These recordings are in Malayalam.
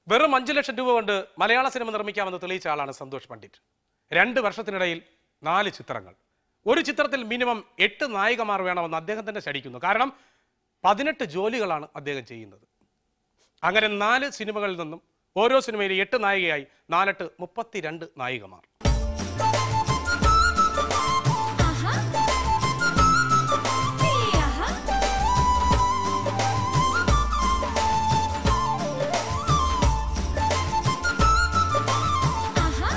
വെറും അഞ്ചു ലക്ഷം രൂപ കൊണ്ട് മലയാള സിനിമ നിർമ്മിക്കാമെന്ന് തെളിയിച്ച ആളാണ് സന്തോഷ് പണ്ഡിറ്റ് രണ്ട് വർഷത്തിനിടയിൽ നാല് ചിത്രങ്ങൾ ഒരു ചിത്രത്തിൽ മിനിമം എട്ട് നായികമാർ വേണമെന്ന് അദ്ദേഹം തന്നെ ശടിക്കുന്നു കാരണം പതിനെട്ട് ജോലികളാണ് അദ്ദേഹം ചെയ്യുന്നത് അങ്ങനെ നാല് സിനിമകളിൽ നിന്നും ഓരോ സിനിമയിലും എട്ട് നായികയായി നാലെട്ട് മുപ്പത്തിരണ്ട് നായികമാർ ആഹാ ഹേ ആഹാ ആഹാ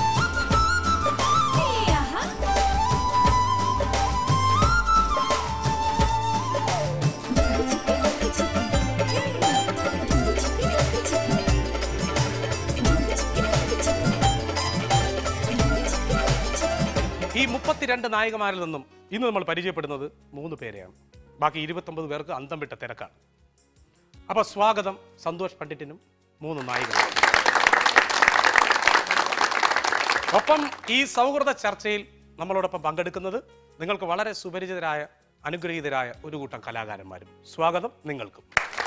ഹേ ആഹാ ഈ മുപ്പത്തിരണ്ട് നായികമാരിൽ നിന്നും ഇന്ന് നമ്മൾ പരിചയപ്പെടുന്നത് മൂന്ന് പേരെയാണ് ബാക്കി ഇരുപത്തൊമ്പത് പേർക്ക് അന്തം വിട്ട തിരക്കാണ് അപ്പൊ സ്വാഗതം സന്തോഷ് പണ്ഡിറ്റിനും മൂന്ന് നായികമാരും ഒപ്പം ഈ സൗഹൃദ ചർച്ചയിൽ നമ്മളോടൊപ്പം പങ്കെടുക്കുന്നത് നിങ്ങൾക്ക് വളരെ സുപരിചിതരായ അനുഗ്രഹീതരായ ഒരു കൂട്ടം കലാകാരന്മാരും സ്വാഗതം നിങ്ങൾക്കും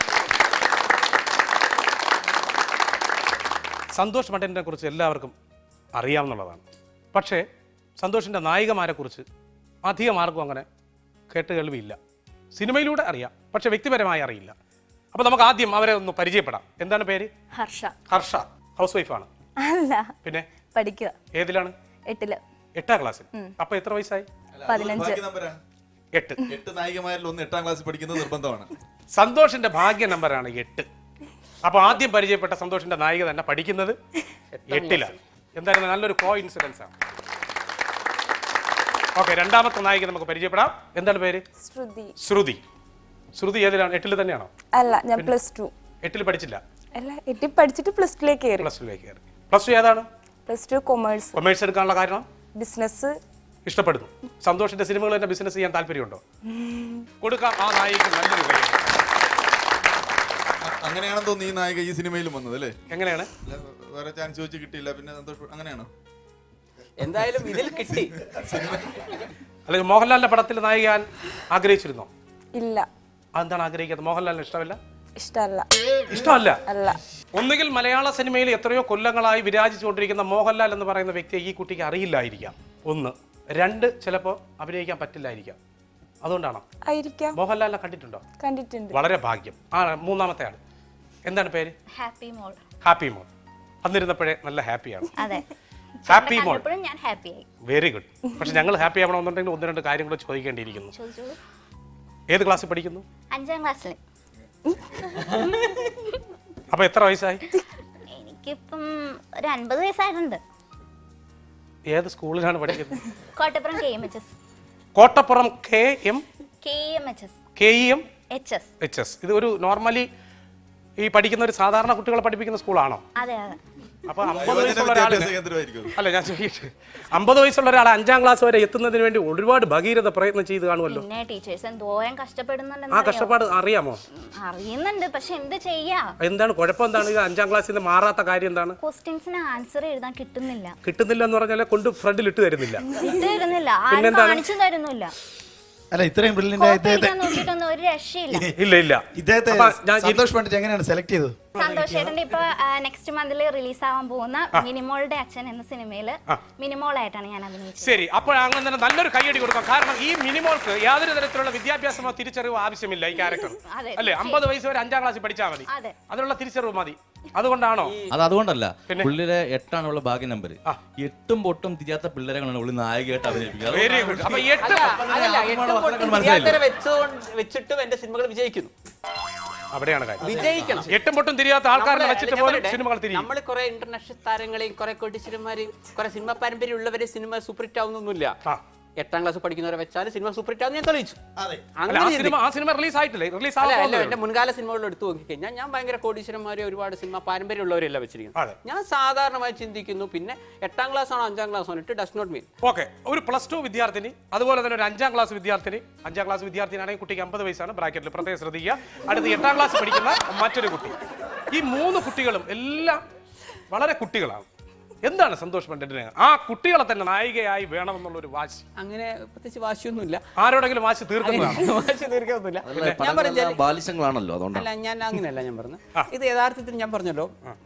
സന്തോഷ് മണ്ടനെ കുറിച്ച് എല്ലാവർക്കും അറിയാവുന്നതാണ് പക്ഷേ സന്തോഷിൻ്റെ നായികമാരെ കുറിച്ച് അധികം ആർക്കും അങ്ങനെ കേട്ട് കേൾവിയില്ല സിനിമയിലൂടെ അറിയാം പക്ഷെ വ്യക്തിപരമായി അറിയില്ല അപ്പോൾ നമുക്ക് ആദ്യം അവരെ ഒന്ന് പരിചയപ്പെടാം എന്താണ് പേര് ഹർഷ ഹർഷ ഹൗസ് വൈഫാണ് അല്ല പിന്നെ പഠിക്കുക ഏതിലാണ് എട്ടില് എട്ടാം ക്ലാസ്സിൽ അപ്പൊ എത്ര വയസ്സായി പതിനഞ്ച്. ഭാഗ്യ നമ്പരാ. എട്ട് എട്ട് നായികമാരിൽ ഒന്ന് എട്ടാം ക്ലാസ്സിൽ പഠിക്കുന്നത് നിർബന്ധമാണ് സന്തോഷിന്റെ ഭാഗ്യ നമ്പറാണ് എട്ട് അപ്പൊ ആദ്യം പരിചയപ്പെട്ട സന്തോഷിന്റെ നായിക തന്നെ പഠിക്കുന്നത് എട്ടിലാണ് എന്തായാലും നല്ലൊരു കോ ഇൻസിഡൻസ് ആണ് ഓക്കെ രണ്ടാമത്തെ നായിക നമുക്ക് പരിചയപ്പെടാം എന്താണ് പേര് ശ്രുതി ശ്രുതി ശ്രുതി ഏതിലാണ് എട്ടിൽ തന്നെയാണോ അല്ല ഞാൻ പ്ലസ് ടു എട്ടിൽ പഠിച്ചില്ല അല്ല എട്ടി പഠിച്ചിട്ട് പ്ലസ് ടുലേക്ക് കയറി പ്ലസ് ടുലേക്ക് കയറി പ്ലസ് ടു ഏതാണ് പ്ലസ് ടു കൊമേഴ്സ് കൊമേഴ്സ് എടുക്കാനുള്ള കാരണം ബിസിനസ് ഇഷ്ടപ്പെടുന്നു സന്തോഷിന്റെ സിനിമകൾ തന്നെ ബിസിനസ് ചെയ്യാൻ താല്പര്യമുണ്ടോ കൊടുക്കാം ആ നായികക്ക് നല്ലൊരു കൈ അ- അങ്ങനെയാണെന്ന് തോന്നുന്നു ഈ നായിക ഈ സിനിമയിലും വന്നത് അല്ലേ എങ്ങനെയാണ് അല്ല, വേറെ ചാൻസ് ചോദിച്ച് കിട്ടിയില്ല പിന്നെ സന്തോഷം അങ്ങനെയാണോ എന്തായാലും ഇതിൽ കിട്ടി അല്ലെങ്കിൽ മോഹൻലാലിന്റെ പടത്തിൽ നായികാൻ ആഗ്രഹിച്ചിരുന്നോ ഇല്ല അതെന്താണ് ആഗ്രഹിക്കാത്തത് മോഹൻലാലിന് ഇഷ്ടമല്ല ഇഷ്ടമല്ല ഇഷ്ടമല്ല അല്ല ഒന്നുകിൽ മലയാള സിനിമയിൽ എത്രയോ കൊല്ലങ്ങളായി വിരാജിച്ചുകൊണ്ടിരിക്കുന്ന മോഹൻലാൽ എന്ന് പറയുന്ന വ്യക്തിയെ ഈ കുട്ടിക്ക് അറിയില്ലായിരിക്കാം ഒന്ന് രണ്ട് ചിലപ്പോൾ അഭിനയിക്കാൻ പറ്റില്ലായിരിക്കാം അതുകൊണ്ടാണോ ആയിരിക്കാം മോഹൻലാലിനെ കണ്ടിട്ടുണ്ടോ കണ്ടിട്ടുണ്ട് വളരെ ഭാഗ്യം ആ മൂന്നാമത്തെ ആൾ എന്താണ് പേര് ഹാപ്പി മോൾ ഹാപ്പി മോൾ അന്നിരുന്നപ്പോഴേ നല്ല ഹാപ്പിയാണ് അതെ ഹാപ്പി മോൾ എപ്പോഴും ഞാൻ ഹാപ്പി ആയി വെരി ഗുഡ് പക്ഷെ ഞങ്ങൾ ഹാപ്പി ആവണമെന്നുണ്ടെങ്കിൽ ഒന്ന് രണ്ട് കാര്യം കൂടെ ചോദിക്കേണ്ടിയിരിക്കുന്നു ചോദിച്ചു ഏത് ക്ലാസ്സിൽ പഠിക്കുന്നു അഞ്ചാം ക്ലാസ്സിൽ അപ്പൊ എത്ര വയസ്സായി എനിക്കിപ്പം ഒരു അൻപത് വയസ്സായിട്ടുണ്ട് ഏത് സ്കൂളിലാണ് പഠിക്കുന്നത് Kottappuram K M H S Kottappuram K M K M H S K E M H S H S ഇത് ഒരു നോർമലി ഈ പഠിക്കുന്ന ഒരു സാധാരണ കുട്ടികളെ പഠിപ്പിക്കുന്ന സ്കൂളാണോ അതെ അതെ അപ്പൊ അമ്പത് യുവജന വയസ്സുള്ള ഒരാൾ വിദ്യാഭ്യാസ കേന്ദ്രമായിരിക്കും അത്. അല്ല ഞാൻ ചോദിക്കട്ടെ അമ്പത് വയസ്സുള്ള ഒരാൾ അഞ്ചാം ക്ലാസ് വരെ എത്തുന്നതിന് വേണ്ടി ഒരുപാട് ഭഗീരഥ പ്രയത്നം ചെയ്ത് കാണുമല്ലോ പിന്നെ ടീച്ചേഴ്സ് എന്തോരം ആ കഷ്ടപ്പെടുന്നുണ്ടെന്ന് കഷ്ടപ്പാട് അറിയാമോ അറിയുന്നുണ്ട് പക്ഷെ എന്ത് ചെയ്യാ എന്താണ് കുഴപ്പം എന്താണ് ഇത് അഞ്ചാം ക്ലാസ്സിൽ നിന്ന് മാറാത്ത കാര്യം എന്താണ് ക്വസ്റ്റ്യൻസിന് ആൻസർ എഴുതാൻ കിട്ടുന്നില്ല കിട്ടുന്നില്ല എന്ന് പറഞ്ഞാൽ കൊണ്ട് ഫ്രണ്ടിൽ ഇട്ട് തരുന്നില്ല ഇട്ട് തരുന്നില്ല ആരും പിന്നെന്താണ്? കാണിച്ചു തരുന്നില്ല അല്ല ഇത്രയും ബ്രില്യൻ്റ് കോപ്പി ഇദ്ദേഹത്തെ അടിക്കാൻ നോക്കിയിട്ടൊന്നും ഒരു രക്ഷയില്ല ഇല്ല ഇല്ല ഇദ്ദേഹത്തെ അപ്പൊ ഞാൻ സന്തോഷ് പണ്ഡിറ്റ് എങ്ങനെയാണ് സെലക്ട് ചെയ്തത് സന്തോഷ് ചേട്ടന്റെ ഇപ്പൊ നെക്സ്റ്റ് മന്തിൽ റിലീസ് ആവാൻ പോകുന്ന മിനിമോളുടെ അച്ഛൻ എന്ന സിനിമയില് മിനിമോളായിട്ടാണ് ഞാൻ അഭിനയിച്ചത് ശരി അപ്പോൾ അങ്ങനെ തന്നെ നല്ലൊരു കൈയടി കൊടുക്കാം കാരണം ഈ മിനിമോൾക്ക് യാതൊരു തരത്തിലുള്ള വിദ്യാഭ്യാസമോ തിരിച്ചറിവോ ആവശ്യമില്ല ഈ ക്യാരക്ടർ അതെ, അല്ലേ അമ്പത് വയസ്സ് വരെ അഞ്ചാം ക്ലാസ്സിൽ പഠിച്ചാൽ മതി അതെ. അതിനുള്ള തിരിച്ചറിവ് മതി അതുകൊണ്ടാണോ അത് അതുകൊണ്ടല്ല പിന്നെ? പുള്ളിയുടെ എട്ടാണ് ഉള്ള ഭാഗ്യ നമ്പർ എട്ടും പൊട്ടും തിരിയാത്ത പിള്ളേരെയാണ് പുള്ളി നായികയായിട്ട് അഭിനയിപ്പിക്കുന്നത് വെരി ഗുഡ് അപ്പൊ എട്ട് അതല്ല എട്ടും പൊട്ടും തിരിയാത്തവരെ വെച്ചുകൊണ്ട് വെച്ചിട്ടും എന്റെ സിനിമകൾ വിജയിക്കുന്നു അവിടെയാണ് കാര്യം വിജയിക്കണം എട്ടും പൊട്ടും തിരിയാത്ത ആൾക്കാരെ വെച്ചിട്ട് പോലും സിനിമകൾ തിരിയും നമ്മൾ കുറെ ഇന്റർനാഷണൽ താരങ്ങളെയും കുറെ കോട്ടീശ്വരന്മാരെയും കുറെ സിനിമ പാരമ്പര്യം ഉള്ളവരെ സിനിമ സൂപ്പർ ഹിറ്റ് ആവുന്നൊന്നുമില്ല ആ. എട്ടാം ക്ലാസ് പഠിക്കുന്നവരെ വെച്ചാൽ സിനിമ സൂപ്പർ ഹിറ്റ് ആവുന്ന ഞാൻ തെളിയിച്ചു അല്ല അങ്ങനെ ആ ചിന്തി- സിനിമ ആ സിനിമ റിലീസ് ആയിട്ടില്ലേ റിലീസ് അല്ല അല്ല ആവുന്നേ എന്റെ മുൻകാല സിനിമകളിൽ എടുത്തു നോക്കിക്കഴിഞ്ഞാൽ ഞാൻ ഭയങ്കര കോടീശ്വരന്മാരെ ഒരുപാട് സിനിമ പാരമ്പര്യം ഉള്ളവരെയല്ല അതെ. വെച്ചിരിക്കുന്നത് ഞാൻ സാധാരണമായി ചിന്തിക്കുന്നു പിന്നെ എട്ടാം ക്ലാസ് ആണോ അഞ്ചാം ക്ലാസ് ആണോ it does not mean okay ഒരു പ്ലസ് ടു വിദ്യാർത്ഥിനി അതുപോലെ തന്നെ ഒരു അഞ്ചാം ക്ലാസ് വിദ്യാർത്ഥിനി അഞ്ചാം ക്ലാസ് വിദ്യാർത്ഥിനാണെങ്കിൽ കുട്ടിക്ക് അമ്പത് വയസ്സാണ് ബ്രാക്കറ്റിൽ പ്രത്യേകം ശ്രദ്ധിക്കുക അടുത്ത് എട്ടാം ക്ലാസ് പഠിക്കുന്ന മറ്റൊരു കുട്ടി ഈ മൂന്ന് കുട്ടികളും എല്ലാം വളരെ കുട്ടികളാണ് എന്താണ് സന്തോഷ് പണ്ഡിറ്റിന് ആ കുട്ടികളെ തന്നെ നായികയായി വേണമെന്നുള്ള ഒരു വാശി അങ്ങനെ പ്രത്യേകിച്ച് വാശിയൊന്നുമില്ല ആരോടെങ്കിലും വാശി തീർക്കുന്നതാണ് വാശി തീർക്കൊന്നുമില്ല ഞാൻ പടങ്ങളെല്ലാം പറഞ്ഞാൽ ബാലിശങ്ങളാണല്ലോ അതുകൊണ്ടാണ് അല്ല ഞാൻ അങ്ങനെയല്ല ഞാൻ പറഞ്ഞത് ഇത് യഥാർത്ഥത്തിൽ ഞാൻ പറഞ്ഞല്ലോ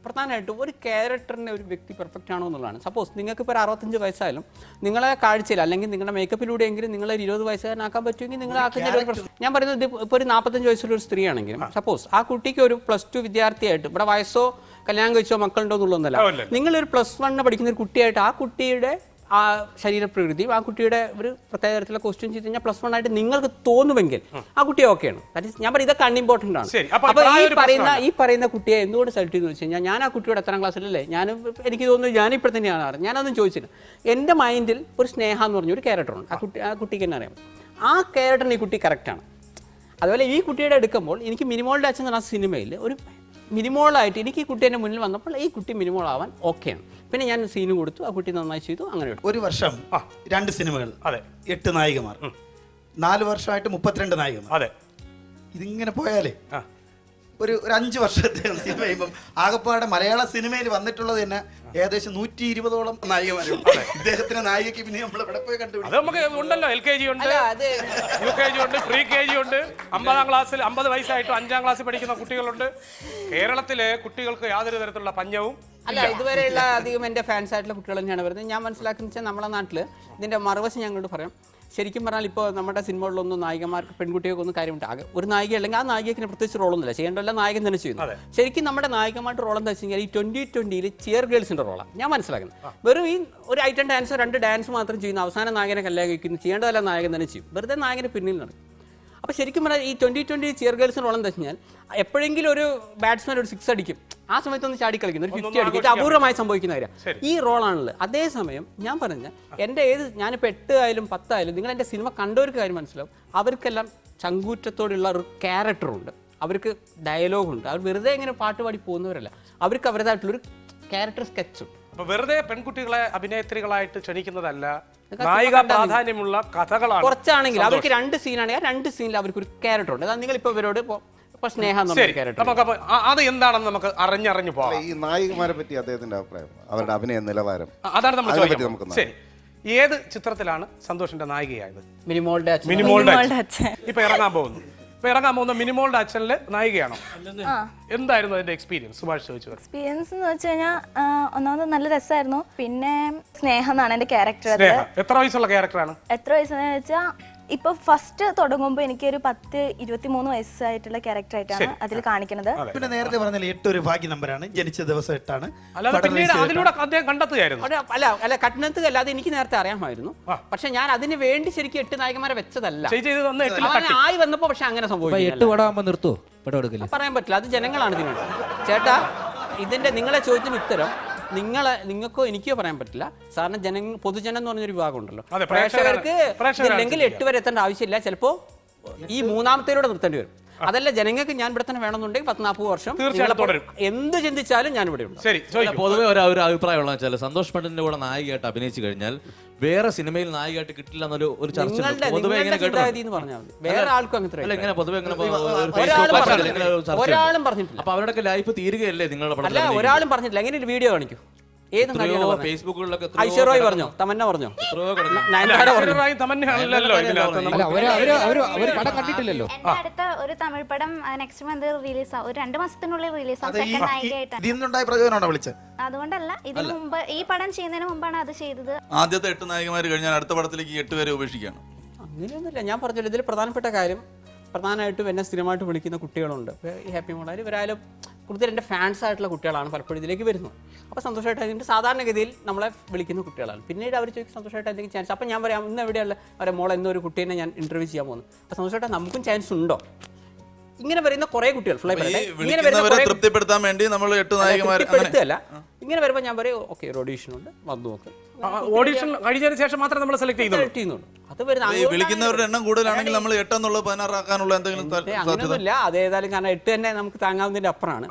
പ്രധാനമായിട്ടും ഒരു ക്യാരക്ടറിൻ്റെ ഒരു വ്യക്തി പെർഫെക്റ്റ് ആണോ എന്നുള്ളതാണ് സപ്പോസ് നിങ്ങൾക്ക് ഇപ്പോൾ ഒരു അറുപത്തഞ്ച് വയസ്സായാലും നിങ്ങളെ കാഴ്ചയിൽ അല്ലെങ്കിൽ നിങ്ങളുടെ മേക്കപ്പിലൂടെയെങ്കിലും നിങ്ങളെ ഒരു ഇരുപത് വയസ്സുകാരനാക്കാൻ പറ്റുമെങ്കിൽ നിങ്ങൾ ആക്കുന്ന ഒരു പ്രശ്നം ഞാൻ പറയുന്നത് ഇത് ഇപ്പോൾ ഒരു നാൽപ്പത്തഞ്ച് വയസ്സുള്ള ഒരു സ്ത്രീയാണെങ്കിലും സപ്പോസ് ആ കുട്ടിക്ക് ഒരു പ്ലസ് ടു വിദ്യാർത്ഥിയായിട്ട് ഇവിടെ വയസ്സോ കല്യാണം കഴിച്ചോ മക്കളുണ്ടോ എന്നുള്ളതൊന്നുമല്ല നിങ്ങളൊരു പ്ലസ് വണ്ണിന് പഠിക്കുന്ന ഒരു കുട്ടിയായിട്ട് ആ കുട്ടിയുടെ ആ ശരീരപ്രകൃതിയും ആ കുട്ടിയുടെ ഒരു പ്രത്യേക തരത്തിലുള്ള ക്വസ്റ്റ്യൻ ചെയ്ത് കഴിഞ്ഞാൽ പ്ലസ് വൺ ആയിട്ട് നിങ്ങൾക്ക് തോന്നുമെങ്കിൽ ആ കുട്ടി ഓക്കെയാണ് ദാറ്റ് ഇസ് ഞാൻ പറയും ഇതൊക്കെ അൺഇമ്പോർട്ടൻ്റ് ആണ് ശരി, അപ്പോൾ അപ്പോൾ ഈ പ്രായം ഒരു പറയുന്ന പ്രശ്നമല്ല. ഈ പറയുന്ന കുട്ടിയെ എന്തുകൊണ്ട് സെലക്ട് ചെയ്തു വെച്ച് കഴിഞ്ഞാൽ ഞാൻ ആ കുട്ടിയോട് എത്രാം ക്ലാസ്സിലല്ലേ ഞാൻ എനിക്ക് തോന്നുന്നു ഞാനിപ്പോൾ തന്നെയാണ് അറിയാം ഞാനതൊന്നും ചോദിച്ചില്ല എൻ്റെ മൈൻഡിൽ ഒരു സ്നേഹ എന്ന് പറഞ്ഞ ഒരു ക്യാരക്ടറുണ്ട് ആ കുട്ടി ആ കുട്ടിക്ക് തന്നെ അറിയാം ആ ക്യാരക്ടറിന് ഈ കുട്ടി കറക്റ്റാണ് അതുപോലെ ഈ കുട്ടിയുടെ എടുക്കുമ്പോൾ എനിക്ക് മിനിമോളുടെ അച്ഛൻ എന്ന് പറഞ്ഞ സിനിമയിൽ ഒരു മിനിമോളായിട്ട് എനിക്ക് ഈ കുട്ടി എൻ്റെ മുന്നിൽ വന്നപ്പോൾ ഈ കുട്ടി മിനിമോളാവാൻ ഓക്കെയാണ് പിന്നെ ഞാൻ സീന് കൊടുത്തു ആ കുട്ടി നന്നായി ചെയ്തു അങ്ങനെ എടുത്തു ഒരു വർഷം രണ്ട് സിനിമകൾ അതെ എട്ട് നായികമാർ നാല് വർഷമായിട്ട് മുപ്പത്തിരണ്ട് നായികമാർ അതെ ഇതിങ്ങനെ പോയാലേ ആ. ഒരു ഒരു അഞ്ച് വർഷത്തെ സിനിമ കഴിയുമ്പം ആകപ്പാടെ മലയാള സിനിമയിൽ വന്നിട്ടുള്ളത് തന്നെ ഏകദേശം നൂറ്റി ഇരുപതോളം നായികമാരുണ്ട് ഇദ്ദേഹത്തിന്റെ നായികയ്ക്ക് പിന്നെ നമ്മൾ എവിടെ പോയി അത് കണ്ടുപിടിക്കും നമുക്ക് ഉണ്ടല്ലോ എൽ കെ ജി ഉണ്ട് അല്ല അത് യു കെ ജി ഉണ്ട് പ്രീ കെ ജി ഉണ്ട് അമ്പതാം ക്ലാസ്സിൽ അമ്പത് വയസ്സായിട്ട് അഞ്ചാം ക്ലാസ്സിൽ പഠിക്കുന്ന കുട്ടികളുണ്ട് കേരളത്തിലെ കുട്ടികൾക്ക് യാതൊരു തരത്തിലുള്ള പഞ്ഞവും അല്ല ഇതുവരെയുള്ള അധികം എൻ്റെ ഫാൻസ് ആയിട്ടുള്ള കുട്ടികൾ തന്നെയാണ് വരുന്നത് ഞാൻ മനസ്സിലാക്കുന്നത് വെച്ചാൽ നമ്മളെ നാട്ടിൽ ഇതിൻ്റെ മറുവശം ഞങ്ങളോട് പറയാം ശരിക്കും പറഞ്ഞാൽ ഇപ്പോൾ നമ്മുടെ സിനിമകളിലൊന്നും നായികമാർക്ക് പെൺകുട്ടികൾക്ക് ഒന്നും കാര്യമുണ്ട് ആകെ ഒരു നായിക അല്ലെങ്കിൽ ആ നായികയ്ക്ക് പ്രത്യേകിച്ച് റോളൊന്നുമില്ല ചെയ്യേണ്ടല്ല നായകൻ തന്നെ ചെയ്യുന്നു ശരിക്കും നമ്മുടെ നായികമാരുടെ റോൾ എന്താ വെച്ച് കഴിഞ്ഞാൽ ഈ ട്വൻറ്റി ട്വൻറ്റിയിൽ ചിയർ ഗേൾസിൻ്റെ റോളാണ് ഞാൻ മനസ്സിലാക്കുന്നത് വെറും ഈ ഒരു ഐറ്റം ഡാൻസ് രണ്ട് ഡാൻസ് മാത്രം ചെയ്യുന്ന അവസാന നായകനെ കല്യാണം കഴിക്കുന്നു ചെയ്യേണ്ടതല്ല നായകൻ തന്നെ ചെയ്യും വെറുതെ നായകന് പിന്നിൽ നടക്കും അപ്പോൾ ശരിക്കും പറഞ്ഞാൽ ഈ ട്വൻറ്റി ട്വൻറ്റി ചിയർ ഗേൾസിന് റോൾ എന്താ വെച്ച് കഴിഞ്ഞാൽ എപ്പോഴെങ്കിലും ഒരു ബാറ്റ്സ്മാൻ ഒരു സിക്സ് അടിക്കും ആ സമയത്ത് ഒന്ന് ചാടി കളിക്കുന്നു ഒരു ഫിഫ്റ്റി അടിക്കും ഇത് അപൂർവമായി സംഭവിക്കുന്ന കാര്യം ഈ റോളാണുള്ളത് അതേസമയം ഞാൻ പറഞ്ഞ എൻ്റെ ഏത് ഞാനിപ്പോൾ എട്ട് ആയാലും പത്തായാലും നിങ്ങൾ എൻ്റെ സിനിമ കണ്ടവർക്ക് കാര്യം മനസ്സിലാവും അവർക്കെല്ലാം ചങ്കൂറ്റത്തോടുള്ള ഒരു ക്യാരക്ടറുണ്ട് അവർക്ക് ഡയലോഗുണ്ട് അവർ വെറുതെ ഇങ്ങനെ പാട്ട് പാടി പോകുന്നവരല്ല അവർക്ക് അവരുടേതായിട്ടുള്ളൊരു ക്യാരക്ടർ സ്കെച്ചുണ്ട് അപ്പൊ വെറുതെ പെൺകുട്ടികളെ അഭിനേത്രികളായിട്ട് ക്ഷണിക്കുന്നതല്ല ഇതൊക്കെ നായിക സിനിമ കണ്ടാൽ പ്രാധാന്യമുള്ള കഥകളാണ് കുറച്ചാണെങ്കിൽ അവർക്ക് രണ്ട് സീനാണെങ്കിൽ ആ രണ്ട് സീനിൽ അവർക്ക് ഒരു ക്യാരക്ടർ ഉണ്ട് അതാണ് നിങ്ങൾ ഇപ്പോൾ ഇവരോട് ഇപ്പോൾ ഇപ്പോൾ സ്നേഹ എന്ന് ശരി പറഞ്ഞ ക്യാരക്ടർ നമുക്ക് അപ്പൊ ആ- അത് എന്താണെന്ന് നമുക്ക് അറിഞ്ഞറിഞ്ഞു പോവാം ഈ നായികമാരെ പറ്റി അദ്ദേഹത്തിന്റെ അഭിപ്രായം അവരുടെ അഭിനയ നിലവാരം ആ, അതാണ് നമ്മൾ അതിനെപ്പറ്റി ചോദിക്കുന്നത് നമുക്ക് ശരി ഏത് ചിത്രത്തിലാണ് സന്തോഷിന്റെ നായികയായത് മിനിമോളുടെ അച്ഛൻ മിനിമോളുടെ മിനിമോളുടെ അച്ഛൻ. അച്ഛൻ. ഇപ്പൊ ഇറങ്ങാൻ പോകുന്നു ഇപ്പൊ ഇറങ്ങാൻ പോകുന്ന മിനിമോളുടെ അച്ഛനില് നായികയാണോ എന്തായിരുന്നു അതിന്റെ എക്സ്പീരിയൻസ് സുഭാഷ് ചോദിച്ചു എക്സ്പീരിയൻസ് എന്ന് വെച്ച് കഴിഞ്ഞാൽ ഒന്നാമത് നല്ല രസമായിരുന്നു പിന്നെ സ്നേഹം എന്നാണ് എൻ്റെ ക്യാരക്ടർ അത് സ്നേഹ എത്ര വയസ്സുള്ള ക്യാരക്ടറാണ് എത്ര വയസ്സെന്ന് വെച്ചാൽ ഇപ്പൊ ഫസ്റ്റ് തുടങ്ങുമ്പോൾ എനിക്കൊരു പത്ത് ഇരുപത്തി മൂന്ന് വയസ്സായിട്ടുള്ള ക്യാരക്ടർ ആയിട്ടാണ് അതിൽ കാണിക്കുന്നത് പിന്നെ നേരത്തെ പറഞ്ഞാൽ എട്ട് ഒരു ഭാഗ്യ നമ്പറാണ് ജനിച്ച ദിവസം എട്ടാണ് അല്ലാതെ പഠന പിന്നീട് ദിവസം അതിലൂടെ അദ്ദേഹം കണ്ടെത്തുകയായിരുന്നു അവിടെ അല്ല അല്ല കഠിനത്ത് അല്ലാതെ എനിക്ക് നേരത്തെ അറിയാമായിരുന്നു പക്ഷെ ഞാൻ അതിന് വേണ്ടി ശരിക്കും എട്ട് നായകന്മാരെ വെച്ചതല്ല ചെയ്ത് ചെയ്ത് തന്ന എട്ടിൽ അവൻ ആയി വന്നപ്പോ പക്ഷെ അങ്ങനെ അപ്പൊ സംഭവിച്ചു എട്ട് പടം ആകുമ്പോ നിർത്തോ പടം എടുക്കില്ല പറയാൻ പറ്റില്ല അത് ജനങ്ങളാണ് ഇതിനുണ്ട് ചേട്ടാ ഇതിന്റെ നിങ്ങളെ ചോദ്യത്തിന് ഉത്തരം നിങ്ങളെ നിങ്ങൾക്കോ എനിക്കോ പറയാൻ പറ്റില്ല സാറിന് ജന പൊതുജനം എന്ന് പറഞ്ഞൊരു വിഭാഗം ഉണ്ടല്ലോ അതെ, പ്രേക്ഷകരാണ്. പ്രേക്ഷകർക്ക് പ്രേക്ഷകരാണ് ഇതില്ലെങ്കിൽ എട്ട് വരെ എത്തേണ്ട ആവശ്യമില്ല ചിലപ്പോ ഈ മൂന്നാമത്തേലൂടെ നിർത്തേണ്ടി വരും അതല്ല ജനങ്ങൾക്ക് ഞാൻ ഇവിടെ തന്നെ വേണമെന്നുണ്ടെങ്കിൽ പത്ത് നാൽപ്പത് വർഷം തീർച്ചയായിട്ടും നിങ്ങളെപ്പോ തുടരും. എന്ത് ചിന്തിച്ചാലും ഞാൻ ഇവിടെ ഉണ്ട് ശരി അല്ല, ചോദിക്കും പൊതുവെ ഒരു ഒരു അഭിപ്രായമുള്ള വെച്ചാൽ സന്തോഷ് പണ്ഡിറ്റിന്റെ കൂടെ നായികയായിട്ട് അഭിനയിച്ചു കഴിഞ്ഞാൽ വേറെ സിനിമയിൽ നായികയായിട്ട് കിട്ടില്ല എന്നൊരു ഒരു ചർച്ച ഉണ്ട്. നിങ്ങളുടെ പൊതുവെ നിങ്ങളുടെ ഇങ്ങനെ ചിന്താഗതി കേട്ടിട്ടുണ്ട് എന്ന് പറഞ്ഞാൽ മതി വേറെ ആൾക്കും അങ്ങനത്തെ അല്ല ഇങ്ങനെ പൊതുവെ ഇങ്ങനെ ഒരു ഒരാളും Facebook പറഞ്ഞിട്ടില്ല. ഇങ്ങനെ ഒരു ചർച്ചയുണ്ട്. ഒരാളും പറഞ്ഞിട്ടില്ല. അപ്പൊ അവരുടെയൊക്കെ ലൈഫ് തീരുകയല്ലേ നിങ്ങളുടെ അല്ല പടത്തിൽ ഒരാളും പറഞ്ഞിട്ടില്ല എങ്ങനെ ഒരു വീഡിയോ കാണിക്കൂ ഏത് നടിയാണ് പറഞ്ഞത്? ഫേസ്ബുക്കുകളിലൊക്കെ ഐശ്വര്യ പറഞ്ഞോ തമന്ന പറഞ്ഞോ എത്രയോ കിടക്കുന്നു. നയൻതാര പറഞ്ഞോ ഐശ്വര്യറായി തമന്നയാണല്ലോ ഇതിനകത്ത് അല്ല നമുക്ക് അവര് അവര് അവര് അവര് പടം കണ്ടിട്ടില്ലല്ലോ എന്റെ അടുത്ത ഒരു തമിഴ് പടം നെക്സ്റ്റ് മന്ത് റിലീസ് ആവും ഒരു രണ്ട് മാസത്തിനുള്ളിൽ റിലീസ് ആവും അത് ഈ സെക്കൻഡ് നായികയായിട്ടാണ് ഇതിൽ നിന്നുണ്ടായ പ്രചോദനമാണോ വിളിച്ചത് അതുകൊണ്ടല്ല ഇതിനു മുമ്പ് ഈ പടം ചെയ്യുന്നതിന് മുമ്പാണ് അത് ചെയ്തത് ആദ്യത്തെ എട്ട് നായകന്മാർ കഴിഞ്ഞാൽ അടുത്ത പടത്തിലേക്ക് ഈ എട്ട് പേരെ ഉപേക്ഷിക്കുകയാണ് അങ്ങനെയൊന്നുമില്ല ഞാൻ പറഞ്ഞല്ലോ ഇതിൽ പ്രധാനപ്പെട്ട കാര്യം പ്രധാനമായിട്ടും എന്നെ സ്ഥിരമായിട്ട് വിളിക്കുന്ന കുട്ടികളുണ്ട് ഇപ്പൊ ഈ ഹാപ്പി മോളായാലും ഇവരായാലും കൂടുതൽ എൻ്റെ ഫാൻസ് ആയിട്ടുള്ള കുട്ടികളാണ് പലപ്പോഴും ഇതിലേക്ക് വരുന്നത് അപ്പോൾ സന്തോഷമായിട്ട് അതിൻ്റെ സാധാരണഗതിയിൽ നമ്മളെ വിളിക്കുന്ന കുട്ടികളാണ് പിന്നീട് അവർ ചോദിക്കും സന്തോഷമായിട്ട് എന്തെങ്കിലും ചാൻസ് അപ്പം ഞാൻ പറയാം ഇന്ന് എവിടെയുള്ള അവരെ മോളെ എന്നൊരു കുട്ടീനെ ഞാൻ ഇന്റർവ്യൂ ചെയ്യാൻ പോകുന്നു അപ്പോൾ സന്തോഷമായിട്ട് നമുക്കും ചാൻസ് ഉണ്ടോ ഇങ്ങനെ വരുന്ന കുറേ കുട്ടികൾ ഫുള്ളായി അപ്പൊ ഈ പറയട്ടെ ഇങ്ങനെ വരുന്ന വിളിക്കുന്നവരെ കുറേ തൃപ്തിപ്പെടുത്താൻ വേണ്ടി നമ്മൾ എട്ട് നായകന്മാർ അങ്ങനെ തൃപ്തിപ്പെടുത്തുകയല്ല ഇങ്ങനെ വരുമ്പോൾ ഞാൻ പറയും ഓക്കെ ഒരു ഓഡീഷൻ ഉണ്ട് വന്നു നോക്ക് ഓഡിഷൻ കഴിഞ്ഞതിന് ശേഷം മാത്രം നമ്മൾ സെലക്ട് ചെയ്യുന്നുള്ളൂ സെലക്ട് ചെയ്യുന്നുണ്ട് അത് വരുന്ന ഈ അങ്ങോട്ടാണ് വിളിക്കുന്നവരുടെ എണ്ണം കൂടുതലാണെങ്കിൽ നമ്മൾ എട്ടെന്നുള്ളത് പതിനാറാക്കാനുള്ള എന്തെങ്കിലും ത- ഏ, സാധ്യത അങ്ങനെയൊന്നുമില്ല അത് ഏതായാലും കാരണം എട്ട് തന്നെ നമുക്ക് താങ്ങാവുന്നതിന്റെ അപ്പുറമാണ്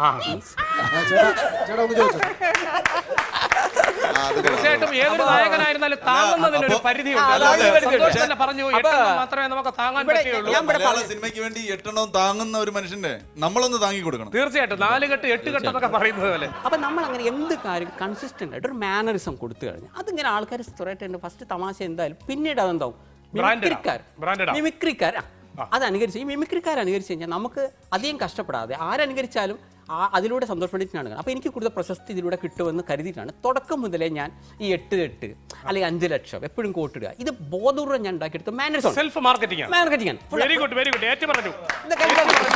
തീർച്ചയായിട്ടും ഏതൊരു നായകനായിരുന്നാലും താങ്ങുന്നതിന് ഒരു പരിധിയുണ്ട് ആ, അല്ലാതെ അതാണ് പരിധിയുണ്ട്. സന്തോഷ് തന്നെ പറഞ്ഞു അപ്പൊ എട്ടെണ്ണം മാത്രമേ നമുക്ക് താങ്ങാൻ ഇവിടെ പറ്റുള്ളൂ ഞാൻ ഇവിടെ മലയാള പറഞ്ഞു. സിനിമയ്ക്ക് വേണ്ടി എട്ടെണ്ണം താങ്ങുന്ന ഒരു മനുഷ്യന്റെ നമ്മളൊന്ന് താങ്ങി കൊടുക്കണം തീർച്ചയായിട്ടും നാല് കെട്ട് എട്ട് കെട്ട് എന്നൊക്കെ പറയുന്നത് പോലെ അപ്പൊ നമ്മൾ അങ്ങനെ എന്ത് കാര്യം കൺസിസ്റ്റന്റ് ആയിട്ട് ഒരു മാനറിസം കൊടുത്തു കഴിഞ്ഞാൽ അതിങ്ങനെ ആൾക്കാർ സ്ഥിരമായിട്ട് ഫസ്റ്റ് തമാശ എന്തായാലും പിന്നീട് അതെന്താവും Branded മിമിക്രിക്കാർ ആവും. Branded ആവും. മിമിക്രിക്കാർ ആ, അത് അനുകരിച്ച് ഈ മിമിക്രിക്കാർ അനുകരിച്ച് കഴിഞ്ഞാൽ നമുക്ക് അധികം കഷ്ടപ്പെടാതെ ആരനുകരിച്ചാലും ആ അതിലൂടെ സന്തോഷ് പണ്ഡിറ്റിനാണ് കാണുന്നത് അപ്പോൾ എനിക്ക് കൂടുതൽ പ്രശസ്തി ഇതിലൂടെ കിട്ടുമെന്ന് കരുതിയിട്ടാണ് തുടക്കം മുതലേ ഞാൻ ഈ എട്ട് എട്ട് അല്ലെങ്കിൽ അഞ്ച് ലക്ഷം എപ്പോഴും കോട്ടിടുക ഇത് ബോധപൂർവ്വം ഞാൻ ഉണ്ടാക്കിയെടുത്ത മാനേഴ്സ് സെൽഫ് മാർക്കറ്റിംഗ് ആണ് മാർക്കറ്റിംഗ് ആണ് Full- very good very good ഏറ്റു പറഞ്ഞു ഇതൊക്കെ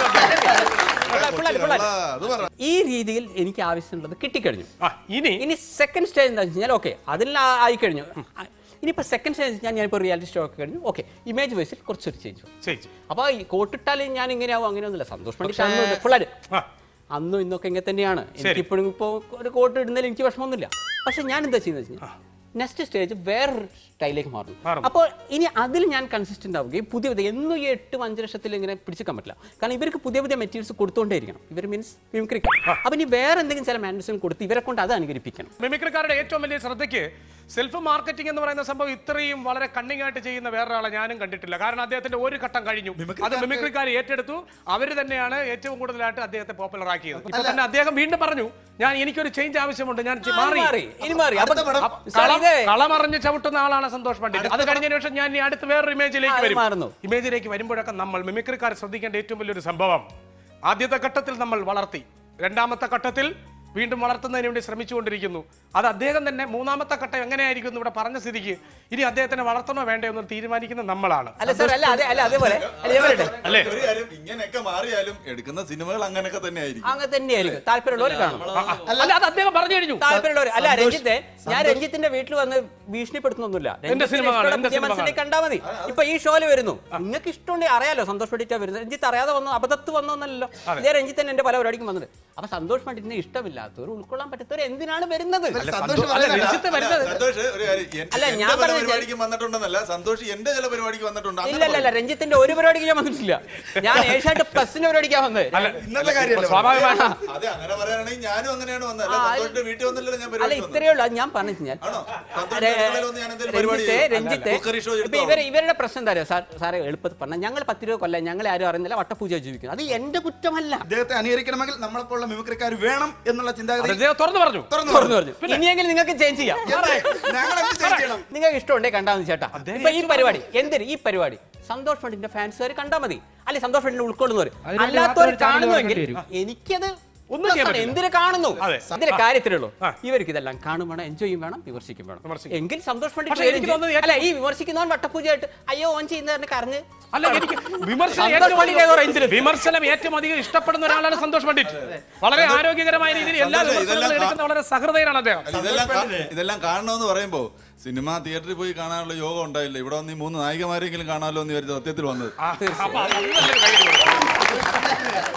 full- full- full- full- അത് പറ ഈ രീതിയിൽ എനിക്ക് ആവശ്യമുള്ളത് കിട്ടിക്കഴിഞ്ഞു ആ ഇനി ഇനി സെക്കൻഡ് സ്റ്റേജ് എന്താ വെച്ച് കഴിഞ്ഞാൽ ഓക്കെ അതിൽ ആയിക്കഴിഞ്ഞു ഇനിയിപ്പോൾ സെക്കൻഡ് സ്റ്റേജ് ഞാൻ ഞാനിപ്പോൾ റിയാലിറ്റി ഷോ ഒക്കെ കഴിഞ്ഞു ഓക്കെ ഇമേജ് വൈസിൽ കുറച്ചൊരു ചേഞ്ച് ചേച്ചി അപ്പോൾ ഈ കോട്ടിട്ടാൽ ഞാൻ ഇങ്ങനെ ആവും അങ്ങനെയൊന്നുമില്ല സന്തോഷ് പണ്ഡിറ്റ് ഫുള്ളായിട്ട് ആ അന്നും ഇന്നൊക്കെ ഇങ്ങനെ തന്നെയാണ് എനിക്ക് ഇപ്പോഴും ഇപ്പോൾ ഒരു കോട്ട് ഇടുന്നതിൽ എനിക്ക് വിഷമമൊന്നുമില്ല പക്ഷെ ഞാൻ എന്താ ചെയ്യുന്നത് വെച്ച് കഴിഞ്ഞാൽ നെക്സ്റ്റ് സ്റ്റേജ് വേറൊരു സ്റ്റൈലിലേക്ക് മാറുന്നു മാറുന്നു. അപ്പോൾ ഇനി അതിൽ ഞാൻ കൺസിസ്റ്റന്റ് ആവുകയും പുതിയ പുതിയ എന്നും ഈ എട്ടും അഞ്ച് ലക്ഷത്തിൽ ഇങ്ങനെ പിടിച്ചിക്കാൻ പറ്റില്ല കാരണം ഇവർക്ക് പുതിയ പുതിയ മെറ്റീരിയൽസ് കൊടുത്തുകൊണ്ടേയിരിക്കണം ഇവർ മീൻസ് മിമിക്രി അപ്പം ഇനി വേറെ എന്തെങ്കിലും ചില മാനേഴ്സും കൊടുത്ത് ഇവരെ കൊണ്ട് അത് അനുകരിപ്പിക്കണം മിമിക്രിക്കാരുടെ ഏറ്റവും വലിയ ശ്രദ്ധയ്ക്ക് സെൽഫ് മാർക്കറ്റിംഗ് എന്ന് പറയുന്ന സംഭവം ഇത്രയും വളരെ കണ്ണിങ് ആയിട്ട് ചെയ്യുന്ന വേറൊരാളെ ഞാനും കണ്ടിട്ടില്ല കാരണം അദ്ദേഹത്തിന്റെ ഒരു ഘട്ടം കഴിഞ്ഞു അത് മിമിക്രിക്കാർ ഏറ്റെടുത്തു അവർ തന്നെയാണ് ഏറ്റവും കൂടുതലായിട്ട് അദ്ദേഹത്തെ പോപ്പുലർ ആക്കിയത് ഇപ്പൊ തന്നെ അദ്ദേഹം വീണ്ടും പറഞ്ഞു ഞാൻ എനിക്കൊരു ചേഞ്ച് ആവശ്യമുണ്ട് ഞാൻ ചെ- മാറി മാറി ഇനി മാറി അപ്പൊ അപ്പൊ കളം- കളമറിഞ്ഞ് ചവിട്ടുന്ന ആളാണ് സന്തോഷ് പണ്ഡിറ്റ് അത് കഴിഞ്ഞതിന് ശേഷം ഞാൻ ഇനി അടുത്ത് വേറൊരു ഇമേജിലേക്ക് ആ, വരും മാറുന്നു. ഇമേജിലേക്ക് വരുമ്പോഴൊക്കെ നമ്മൾ മിമിക്രിക്കാർ ശ്രദ്ധിക്കേണ്ട ഏറ്റവും വലിയൊരു സംഭവം ആദ്യത്തെ ഘട്ടത്തിൽ നമ്മൾ വളർത്തി രണ്ടാമത്തെ ഘട്ടത്തിൽ വീണ്ടും വളർത്തുന്നതിന് വേണ്ടി ശ്രമിച്ചുകൊണ്ടിരിക്കുന്നു അത് അദ്ദേഹം തന്നെ മൂന്നാമത്തെ ഘട്ടം എങ്ങനെയായിരിക്കും എന്ന് ഇവിടെ പറഞ്ഞ സ്ഥിതിക്ക് ഇനി അദ്ദേഹത്തിനെ വളർത്തണോ വേണ്ടോ എന്ന് തീരുമാനിക്കുന്ന നമ്മളാണ് അല്ല സാർ അല്ല അതെ അല്ല അതേപോലെ അല്ല ഞാൻ പറയട്ടെ അല്ലേ ഒരു കാര്യം ഇങ്ങനെയൊക്കെ മാറിയാലും എടുക്കുന്ന സിനിമകൾ അങ്ങനെയൊക്കെ തന്നെ ആയിരിക്കും അങ്ങനെ തന്നെയായിരിക്കും താല്പര്യമുള്ളവർ കാണും അല്ല അത് അദ്ദേഹം പറഞ്ഞു കഴിഞ്ഞു താല്പര്യമുള്ളവർ അല്ല രഞ്ജിത്തെ ഞാൻ രഞ്ജിത്തിന്റെ വീട്ടിൽ വന്ന് ഭീഷണിപ്പെടുത്തുന്നൊന്നുമില്ല രഞ്ജിത്തിന്റെ സിനിമ കാണും, ഇഷ്ടമുള്ള എന്റെ പുതിയ സിനിമ മനസ്സിലേക്ക് കണ്ടാ മതി ഇപ്പൊ ഈ ഷോയിൽ വരുന്നു നിങ്ങൾക്ക് ഇഷ്ടമുണ്ടെങ്കിൽ അറിയാലോ സന്തോഷ് പണ്ഡിറ്റാ വരുന്നത് രഞ്ജിത്ത് അറിയാതെ വന്നു അബദ്ധത്ത് വന്നോന്നല്ലോ ഇതേ രഞ്ജിത്ത് തന്നെ എന്റെ പല പരിപാടിക്കും വന്നത് അപ്പൊ സന്തോഷ് പണ്ഡിറ്റിനെ ഇഷ്ടമില്ലാത്തവർ ഉൾക്കൊള്ളാൻ പറ്റാത്തവർ എന്തിനാണ് വരുന്നത് സന്തോഷ് അല്ല, പറഞ്ഞതല്ല. രഞ്ജിത്ത് വരുന്നത് സന്തോഷ് ഒരു കാര്യം എൻ- അല്ല, എന്റെ ഞാൻ പല പറഞ്ഞത് പരിപാടിക്ക് വന്നിട്ടുണ്ടെന്നല്ല സന്തോഷ് എന്റെ ചില പരിപാടിക്ക് വന്നിട്ടുണ്ട് അങ്ങനെ ഇല്ല ഇല്ല ഇല്ല രഞ്ജിത്തിന്റെ ഒരു പരിപാടിക്ക് ഞാൻ വന്നിട്ടില്ല ഞാൻ ഏഷ്യാട്ട് പ്ലസിന്റെ പരിപാടിക്കാ വന്നത് ഇന്നത്തെ കാര്യമല്ലേ സ്വാഭാവികമായിട്ടും അതെ അങ്ങനെ പറയാനാണെങ്കിൽ ഞാനും അങ്ങനെയാണ് വന്നത് അല്ല ആ, സന്തോഷിന്റെ വീട്ടിൽ വന്നില്ലല്ലോ ഞാൻ അല്ല പരിപാടി വന്നത്. ഇത്രയേ ഉള്ളൂ അത് ഞാൻ പറഞ്ഞു കഴിഞ്ഞാൽ ആണോ? സന്തോഷിന്റെ അടുക്കളയിൽ വന്ന് ഞാൻ എന്തെങ്കിലും പരിപാടി രഞ്ജിത്തെ ചെയ്യും. രഞ്ജിത്തെ കുക്കറി ഷോ ഇപ്പൊ എടുത്തോ? ഇവര് ഇവരുടെ പ്രശ്നം എന്താ അറിയോ സാർ സാറേ എളുപ്പത്തിൽ പറഞ്ഞാൽ ഞങ്ങൾ പത്ത് രൂപ കൊല്ലം ഞങ്ങളെ ആരും അറിയുന്നില്ല വട്ടപൂജ ജീവിക്കുന്നു അത് എന്റെ കുറ്റമല്ല അദ്ദേഹത്തെ അനുകരിക്കണമെങ്കിൽ നമ്മളെപ്പോലുള്ള മിമിക്രിക്കാർ വേണം എന്നുള്ള ചിന്താഗതി അദ്ദേഹം തുറന്നു പറഞ്ഞു തുറന്നു തുറന്നു പറഞ്ഞു. പറഞ്ഞു ഇനിയെങ്കിലും നിങ്ങൾക്ക് ചേഞ്ച് ചെയ്യാം ഞങ്ങൾ എന്ത് ചെയ്യണം നിങ്ങൾക്ക് ഇഷ്ടമുണ്ടെങ്കിൽ കണ്ടാ മതി ചേട്ടാ ഇപ്പൊ ഈ പരിപാടി എന്തിന് ഈ പരിപാടി സന്തോഷ് ഫണ്ടിന്റെ ഫാൻസുകാർ കണ്ടാ മതി അല്ലെ സന്തോഷ് ഫണ്ടിനെ ഉൾക്കൊള്ളുന്നവർ അതിനുവേണ്ടി അല്ലാത്തവർ മാത്രം ഒരു ചാനൽ കാണുന്നുവെങ്കിൽ തുടങ്ങേണ്ടി എനിക്കത് ഒന്നും ചെയ്യാൻ പ്രശ്നമാണ്. പറ്റില്ല. എന്തിന് കാണുന്നു അതെ. ഇതിന്റെ കാര്യത്തിലേ ഉള്ളൂ ആ. ഇവർക്ക് ഇതെല്ലാം കാണും വേണം എൻജോയ് ചെയ്യും വേണം വിമർശിക്കും വേണം വിമർശിക്കും. എങ്കിൽ സന്തോഷ് പക്ഷേ പണ്ഡിറ്റ് എനിക്ക് തോന്നുന്നത് അല്ല ഈ വിമർശിക്കുന്നവൻ വട്ടപൂജയായിട്ട് അയ്യോ ഓൻ ചെയ്യുന്നവരുടെ കരഞ്ഞ് അല്ല എനിക്ക് വിമർശനം സന്തോഷ് ഏറ്റവും പണ്ഡിറ്റ് ഏതോ റേഞ്ചിൽ അധികം- വിമർശനം ഏറ്റവും അധികം ഇഷ്ടപ്പെടുന്ന ഒരാളാണ് സന്തോഷ് പണ്ഡിറ്റ് വളരെ ആരോഗ്യകരമായ രീതിയിൽ എല്ലാ സന്തോഷ്, വിമർശനങ്ങളും ഇതെല്ലാം എടുക്കുന്ന വളരെ സഹൃദയനാണ് അദ്ദേഹം അല്ല, ഇതെല്ലാം കാ- ഇതെല്ലാം കാണണമെന്ന് പറയുമ്പോ സിനിമ തിയേറ്ററിൽ പോയി കാണാനുള്ള യോഗം ഉണ്ടായില്ല ഇവിടെ വന്ന് ഈ മൂന്ന് നായികമാരെങ്കിലും കാണാമല്ലോ എന്ന് വിചാരിച്ച സത്യത്തിൽ വന്നത് ആ, അപ്പൊ അത് നല്ലൊരു കൈ കൊടുക്കണം.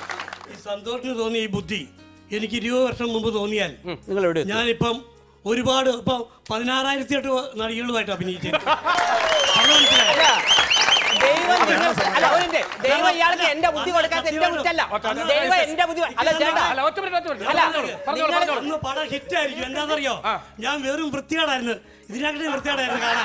ഈ സന്തോഷിന് തോന്നിയ ഈ ബുദ്ധി എനിക്ക് ഇരുപത് വർഷം മുമ്പ് തോന്നിയാൽ നിങ്ങൾ എവിടെ എത്തി? ഞാനിപ്പം ഒരുപാട് ഇപ്പം പതിനാറായിരത്തി എട്ട് നടികളുമായിട്ട് അഭിനയിച്ചിട്ടുണ്ട് അത് മനസ്സിലായോ? അല്ല, ദൈവം നിങ്ങൾ- അല്ല, ഒരു മിനിറ്റ്. ദൈവം ഇയാൾക്ക് എന്റെ ബുദ്ധി കൊടുക്കാത്ത എന്റെ കുറ്റല്ല ദൈവം എന്റെ ബുദ്ധി അല്ല ചേട്ടാ അല്ല ഒറ്റ മിനിറ്റ് ഒറ്റ മിനിറ്റ് അല്ല, പറഞ്ഞോളൂ, പറഞ്ഞോളൂ നിങ്ങൾ- പറഞ്ഞോളൂ അന്ന് പടം ഹിറ്റായിരിക്കും എന്താണെന്നറിയോ ഞാൻ വെറും വൃത്തികേടായിരുന്നു ഇതിനായിട്ട് വൃത്തികേടായിരുന്നു കാണാൻ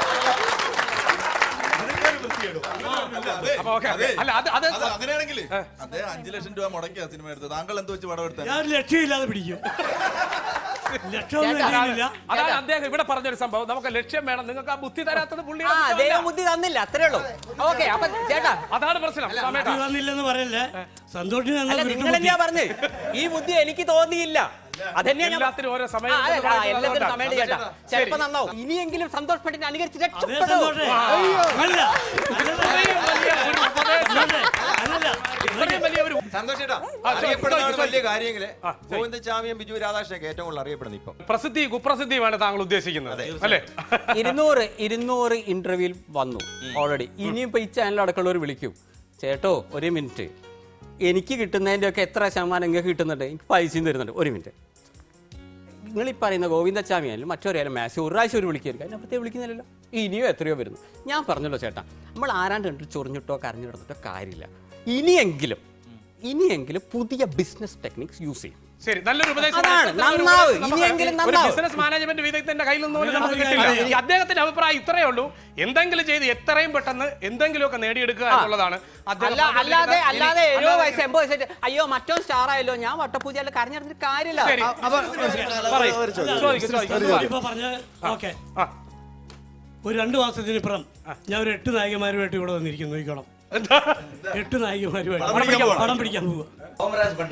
അപ്പൊ ഓക്കെ അതെ. അല്ല അത് അത് അത് അങ്ങനെയാണെങ്കിൽ അദ്ദേഹം അഞ്ചു ലക്ഷം രൂപ മുടക്കിയ സിനിമ എടുത്തത് താങ്കൾ എന്ത് വെച്ച് പടം എടുത്തത് ഞാൻ ലക്ഷ്യമില്ലാതെ പിടിക്കും ലക്ഷ്യമൊന്നും എഴുതിയില്ല അതാണ് അദ്ദേഹം ഇവിടെ പറഞ്ഞൊരു സംഭവം നമുക്ക് ലക്ഷ്യം വേണം നിങ്ങൾക്ക് ആ ബുദ്ധി തരാത്തത് ആ പുള്ളിയുടെ ദൈവം ബുദ്ധി തന്നില്ല അത്രേ ഉള്ളൂ ഓക്കെ അപ്പൊ ചേട്ടാ അതാണ് പ്രശ്നം സമേട്ടാ. ബുദ്ധി തന്നില്ലെന്ന് പറയല്ലേ സന്തോഷിന് അല്ല തന്ന നിങ്ങൾ ബുദ്ധി. എന്നാ പറഞ്ഞേ ഈ ബുദ്ധി എനിക്ക് തോന്നിയില്ല അതന്നെയാ ഞാൻ- എല്ലാത്തിനും ഓരോ സമയം ആ, അതെ, ഉണ്ടെന്ന് ആ, പറയുന്നത് എല്ലാത്തിനും അതുകൊണ്ടാണ്. സമയം ചേട്ടാ ചിലപ്പോ നന്നാവും ഇനിയെങ്കിലും സന്തോഷ് പണ്ഡിറ്റ് അനുകരിച്ച് അതേ രക്ഷപ്പെടൂ സന്തോഷേ അല്ല ഇത്രയും വലിയ ഒരു ഉപദേശം അല്ലല്ല ഇത്രയും വലിയ ഒരു സന്തോഷേട്ടാ ആ, ചോദിക്ക്, അറിയപ്പെടുന്നതാണ് ചോദിക്ക്, വലിയ കാര്യങ്ങള് ആ, ചോദിക്ക്. ഗോവിന്ദചാമിയും ബിജു രാധാകൃഷ്ണനൊക്കെ ഏറ്റവും കൂടുതൽ അറിയപ്പെടുന്നത് ഇപ്പം പ്രസിദ്ധി കുപ്രസിദ്ധിയുമാണ് താങ്കൾ ഉദ്ദേശിക്കുന്നത് അല്ലേ ഇരുന്നൂറ് ഇരുന്നൂറ് ഇന്റർവ്യൂവിൽ വന്നു ഓൾറെഡി ഇനിയിപ്പോ ഈ ചാനൽ അടക്കമുള്ളവർ വിളിക്കും ചേട്ടോ ഒരു മിനിറ്റ് എനിക്ക് കിട്ടുന്നതിന്റെ ഒക്കെ എത്ര ശതമാനം നിങ്ങൾക്ക് കിട്ടുന്നുണ്ട് എനിക്ക് പൈസയും തരുന്നുണ്ട് ഒരു മിനിറ്റ് നിങ്ങൾ ഈ പറയുന്ന ഗോവിന്ദച്ചാമി ആയാലും മറ്റൊരായാലും മാസി ഒരു പ്രാവശ്യം ഒരു വിളിക്കായിരിക്കും അതിനപ്പുറത്തെ വിളിക്കുന്നില്ലല്ലോ ഇനിയോ എത്രയോ വരുന്നു ഞാൻ പറഞ്ഞല്ലോ ചേട്ടാ നമ്മൾ ആരാണ്ട് കണ്ടിട്ട് ചൊറിഞ്ഞിട്ടോ കരഞ്ഞു കിടന്നിട്ടോ കാര്യമില്ല ഇനിയെങ്കിലും ഇനിയെങ്കിലും പുതിയ ബിസിനസ് ടെക്നിക്സ് യൂസ് ചെയ്യും ശരി നല്ലൊരു ഉപദേശം അതാണ്, ഇത്തരത്തിലൊരു നന്നാവ്. ഉപദേശം നമുക്ക് ഇനിയെങ്കിലും ഒരു നന്നാവ്. ബിസിനസ് മാനേജ്മെന്റ് വിദഗ്ധന്റെ കയ്യിൽ നിന്ന് പോലും നമുക്ക് കിട്ടില്ല ഈ അദ്ദേഹത്തിന്റെ അഭിപ്രായം ഇത്രയേ ഉള്ളൂ എന്തെങ്കിലും ചെയ്ത് എത്രയും പെട്ടെന്ന് എന്തെങ്കിലുമൊക്കെ നേടിയെടുക്കുക എന്നുള്ളതാണ് അദ്ദേഹം അല്ല പറഞ്ഞിരിക്കുന്നത്. അല്ലാതെ ഇനി- അല്ലാതെ എഴുപത് അല്ലാതെ- വയസ്സ് എൺപത് വയസ്സായിട്ട് അയ്യോ മറ്റോ സ്റ്റാർ ആയല്ലോ ഞാൻ വട്ടപൂജയിൽ കരഞ്ഞിടന്നിട്ട് കാര്യമില്ല ശരി. അപ്പൊ പറയ്. ഒരു ചോദ്യം. ചോദിക്ക്, ചോദിക്ക്. ഇപ്പൊ പറഞ്ഞ ഓക്കെ ആ. ഒരു രണ്ട് മാസത്തിനിപ്പുറം ഞാൻ ഒരു എട്ട് നായികമാരുമായിട്ട് ഇവിടെ വന്നിരിക്കുന്നു നോക്കിക്കോണം എട്ട് നായികമാരുമായിട്ട് പടം പിടിക്കാൻ പോവാ. പടം പിടിക്കാൻ പോവുക ഓമരാജ് പണ്ഡിറ്റ്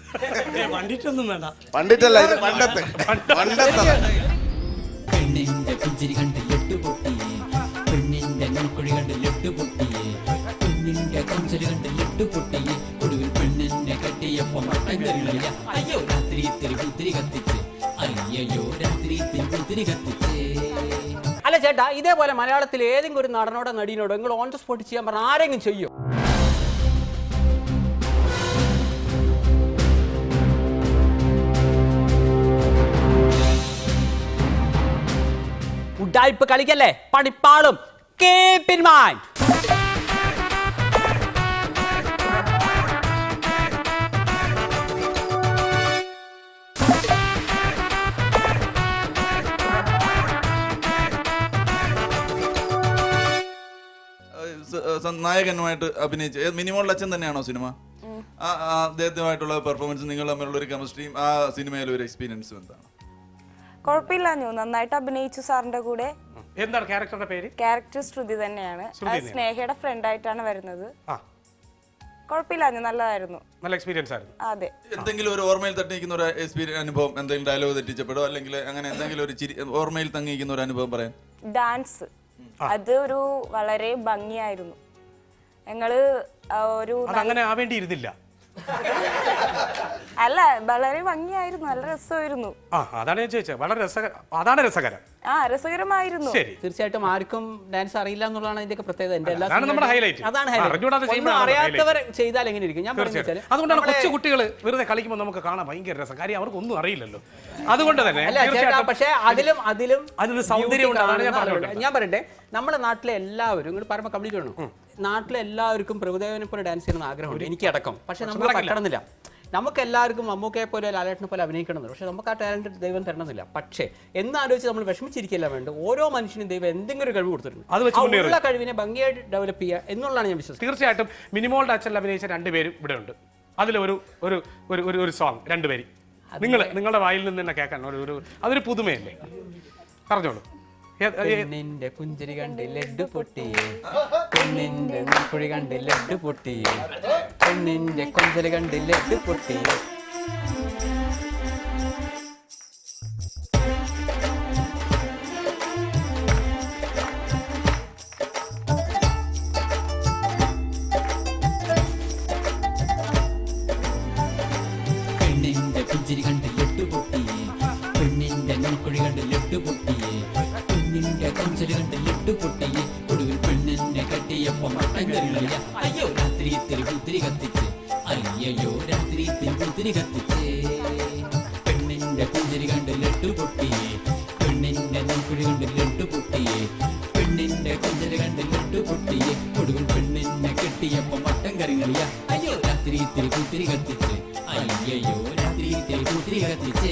ഏ, പണ്ടിട്ടൊന്നും വേണ്ട പണ്ടിട്ടല്ല ഇത് പണ്ടത്തെ പണ്ടത്തെ പെണ്ണിന്റെ പുഞ്ചിരി കണ്ട് ലഡു പൊട്ടിയേ പെണ്ണിന്റെ നുണക്കുഴി കണ്ട് ലഡു പൊട്ടിയേ പെണ്ണിന്റെ കൊഞ്ചല് കണ്ട് ലഡു പൊട്ടിയേ ഒടുവിൽ പെണ്ണിനെ കെട്ടിയപ്പോ മട്ടൻ കറികളിയ അയ്യോ രാത്രി ഇത്തിരി പുത്തിരി കത്തിച്ച് അയ്യോ രാത്രി ഇത്തിരി പുത്തിരി കത്തിച്ചേ അല്ല ചേട്ടാ ഇതേപോലെ മലയാളത്തിൽ ഏതെങ്കിലും ഒരു നടനോടോ നടിയോടോ നിങ്ങൾ ഓൺ ദ സ്പോട്ട് ചെയ്യാൻ പറഞ്ഞാൽ ആരെങ്കിലും ചെയ്യോ ഉഡായിപ്പ് കളിക്കല്ലേ പണിപ്പാളും കീപ് ഇൻ മൈൻഡ് സ- സ- നായകനുമായിട്ട് അഭിനയിച്ച ഏത് മിനിമോളുടെ അച്ഛൻ തന്നെയാണോ സിനിമ ആ ആ അദ്ദേഹത്തുമായിട്ടുള്ള പെർഫോമൻസ് നിങ്ങൾ തമ്മിലുള്ള ഒരു കെമിസ്ട്രിയും ആ സിനിമയിലെ ഒരു എക്സ്പീരിയൻസും എന്താണ് കുഴപ്പമില്ലാഞ്ഞു നന്നായിട്ട് അഭിനയിച്ചു സാറിന്റെ കൂടെ എന്താണ് ക്യാരക്ടറുടെ പേര് ക്യാരക്ടർ ശ്രുതി തന്നെയാണ് ശ്രുതി അത് തന്നെയാണ്. സ്നേഹയുടെ ഫ്രണ്ട് ആയിട്ടാണ് വരുന്നത് ആ കുഴപ്പമില്ലാഞ്ഞു നല്ലതായിരുന്നു നല്ല എക്സ്പീരിയൻസ് ആയിരുന്നു അതെ എന്തെങ്കിലും ഒരു ഓർമ്മയിൽ തട്ടിക്കുന്ന ഒരു എക്സ്പീരിയൻസ് അനുഭവം എന്തെങ്കിലും ഡയലോഗ് തെറ്റിച്ചപ്പെടോ അല്ലെങ്കിൽ അങ്ങനെ എന്തെങ്കിലും ഒരു ചിരി ഓർമ്മയിൽ തങ്ങിയിരിക്കുന്ന ഒരു അനുഭവം പറയാൻ ഡാൻസ് അത് ഒരു വളരെ ഭംഗിയായിരുന്നു ഞങ്ങള് ആ, ഒരു അതങ്ങനെ ആവേണ്ടിയിരുന്നില്ല അല്ല വളരെ ഭംഗിയായിരുന്നു നല്ല രസമായിരുന്നു ആ അതാണ് ഞാൻ ചോദിച്ചത് വളരെ രസകര അതാണ് രസകരം ആ രസകരമായിരുന്നു ശരി തീർച്ചയായിട്ടും ആർക്കും ഡാൻസ് അറിയില്ല എന്നുള്ളതാണ് ഇതിന്റെ പ്രത്യേകത എന്റെ എല്ലാ അതാണ് നമ്മുടെ സിനിമയിലും- highlight. അതാണ് അറിഞ്ഞൂടാതെ ഹൈലൈറ്റ് ഒന്നും ചെയ്യുമ്പോഴാണ് അറിയാത്തവർ ചെയ്താൽ എങ്ങനെ ഇരിക്കും ഞാൻ പറഞ്ഞു തീർച്ചയായിട്ടും വെച്ചാൽ അതുകൊണ്ടാണ് കൊച്ചു കുട്ടികൾ വെറുതെ കളിക്കുമ്പോൾ നമുക്ക് കാണാൻ ഭയങ്കര രസം കാര്യം അവർക്ക് ഒന്നും അറിയില്ലല്ലോ അതുകൊണ്ട് തന്നെ അല്ല ചേട്ടാ തീർച്ചയായിട്ടും പക്ഷേ അതിലും അതിലും അതിനൊരു സൗന്ദര്യമുണ്ട്. അതാണ് ഞാൻ beauty പറഞ്ഞത്. കാണുന്ന ഞാൻ പറയട്ടെ നമ്മുടെ നാട്ടിലെ എല്ലാവരും ഇങ്ങോട്ട് പറയുമ്പോൾ കംപ്ലീറ്റ് വേണം നാട്ടിലെ എല്ലാവർക്കും പ്രഭുദേവനെ പോലെ ഡാൻസ് ചെയ്യണമെന്ന് ആഗ്രഹമുണ്ട് എനിക്ക് അടക്കം പക്ഷെ നമുക്ക് നടക്കില്ല. പറ്റണമെന്നില്ല നമുക്ക് എല്ലാവർക്കും മമ്മൂക്കയെ പോലെ ലാലേട്ടനെ പോലെ അഭിനയിക്കണമെന്നില്ല പക്ഷെ നമുക്ക് ആ ടാലന്റ് ദൈവം തരണമെന്നില്ല പക്ഷേ എന്നാലോചിച്ച് നമ്മൾ വിഷമിച്ചിരിക്കില്ല വേണ്ട ഓരോ മനുഷ്യനും ദൈവം എന്തെങ്കിലും ഒരു കഴിവ് കൊടുത്തിട്ടുണ്ട് അത് വെച്ച് ആ മുന്നേറുക. ഉള്ള കഴിവിനെ ഭംഗിയായിട്ട് ഡെവലപ്പ് ചെയ്യുക എന്നുള്ളതാണ് ഞാൻ വിശ്വസിക്കുന്നത് തീർച്ചയായിട്ടും മിനിമോളുടെ അച്ഛനിൽ അഭിനയിച്ച രണ്ടുപേരും ഇവിടെ ഉണ്ട് അതിൽ ഒരു ഒരു ഒരു ഒരു ഒരു സോങ് രണ്ടുപേരും നിങ്ങൾ നിങ്ങളുടെ വായിൽ നിന്ന് തന്നെ കേൾക്കാൻ ഒരു ഒരു അതൊരു പുതുമയല്ലേ പറഞ്ഞോളൂ ഏ- ഏ- പെണ്ണിന്റെ പുഞ്ചിരി കണ്ട് ലഡ്ഡു പൊട്ടിയേ പെണ്ണിന്റെ നെൽക്കുഴി കണ്ട് ലഡ്ഡു പൊട്ടിയേ പെണ്ണിന്റെ കൊഞ്ചല് കണ്ട് ലഡ്ഡു പൊട്ടിയേ പെണ്ണിന്റെ പുഞ്ചിരി കണ്ട് ലഡു പൊട്ടിയേ പെണ്ണിന്റെ നെൽക്കുഴി കണ്ട് ലഡു പൊട്ടിയേ പെണ്ണിന്റെ കൊഞ്ചല് കണ്ട് ലഡു പൊട്ടിയേ ഒടുവിൽ പെണ്ണിനെ കെട്ടിയപ്പോ മട്ടൻ കറികളിയ അയ്യോ രാത്രി ഇത്തിരി പുത്തിരി കത്തിച്ച് അയ്യോ രാത്രി ഇത്തിരി പുത്തിരി കത്തിച്ചേ പെണ്ണിന്റെ പുഞ്ചിരി കണ്ട് ലഡു പൊട്ടിയേ പെണ്ണിന്റെ നെൽക്കുഴി കണ്ട് ലഡു പൊട്ടിയേ പെണ്ണിന്റെ കൊഞ്ചല് കണ്ട് ലഡു പൊട്ടിയേ ഒടുവിൽ പെണ്ണിനെ കെട്ടിയപ്പോ മട്ടൻ കറികളിയ അയ്യോ രാത്രി ഇത്തിരി പുത്തിരി കത്തിച്ച് അയ്യോ രാത്രി ഇത്തിരി പുത്തിരി കത്തിച്ചേ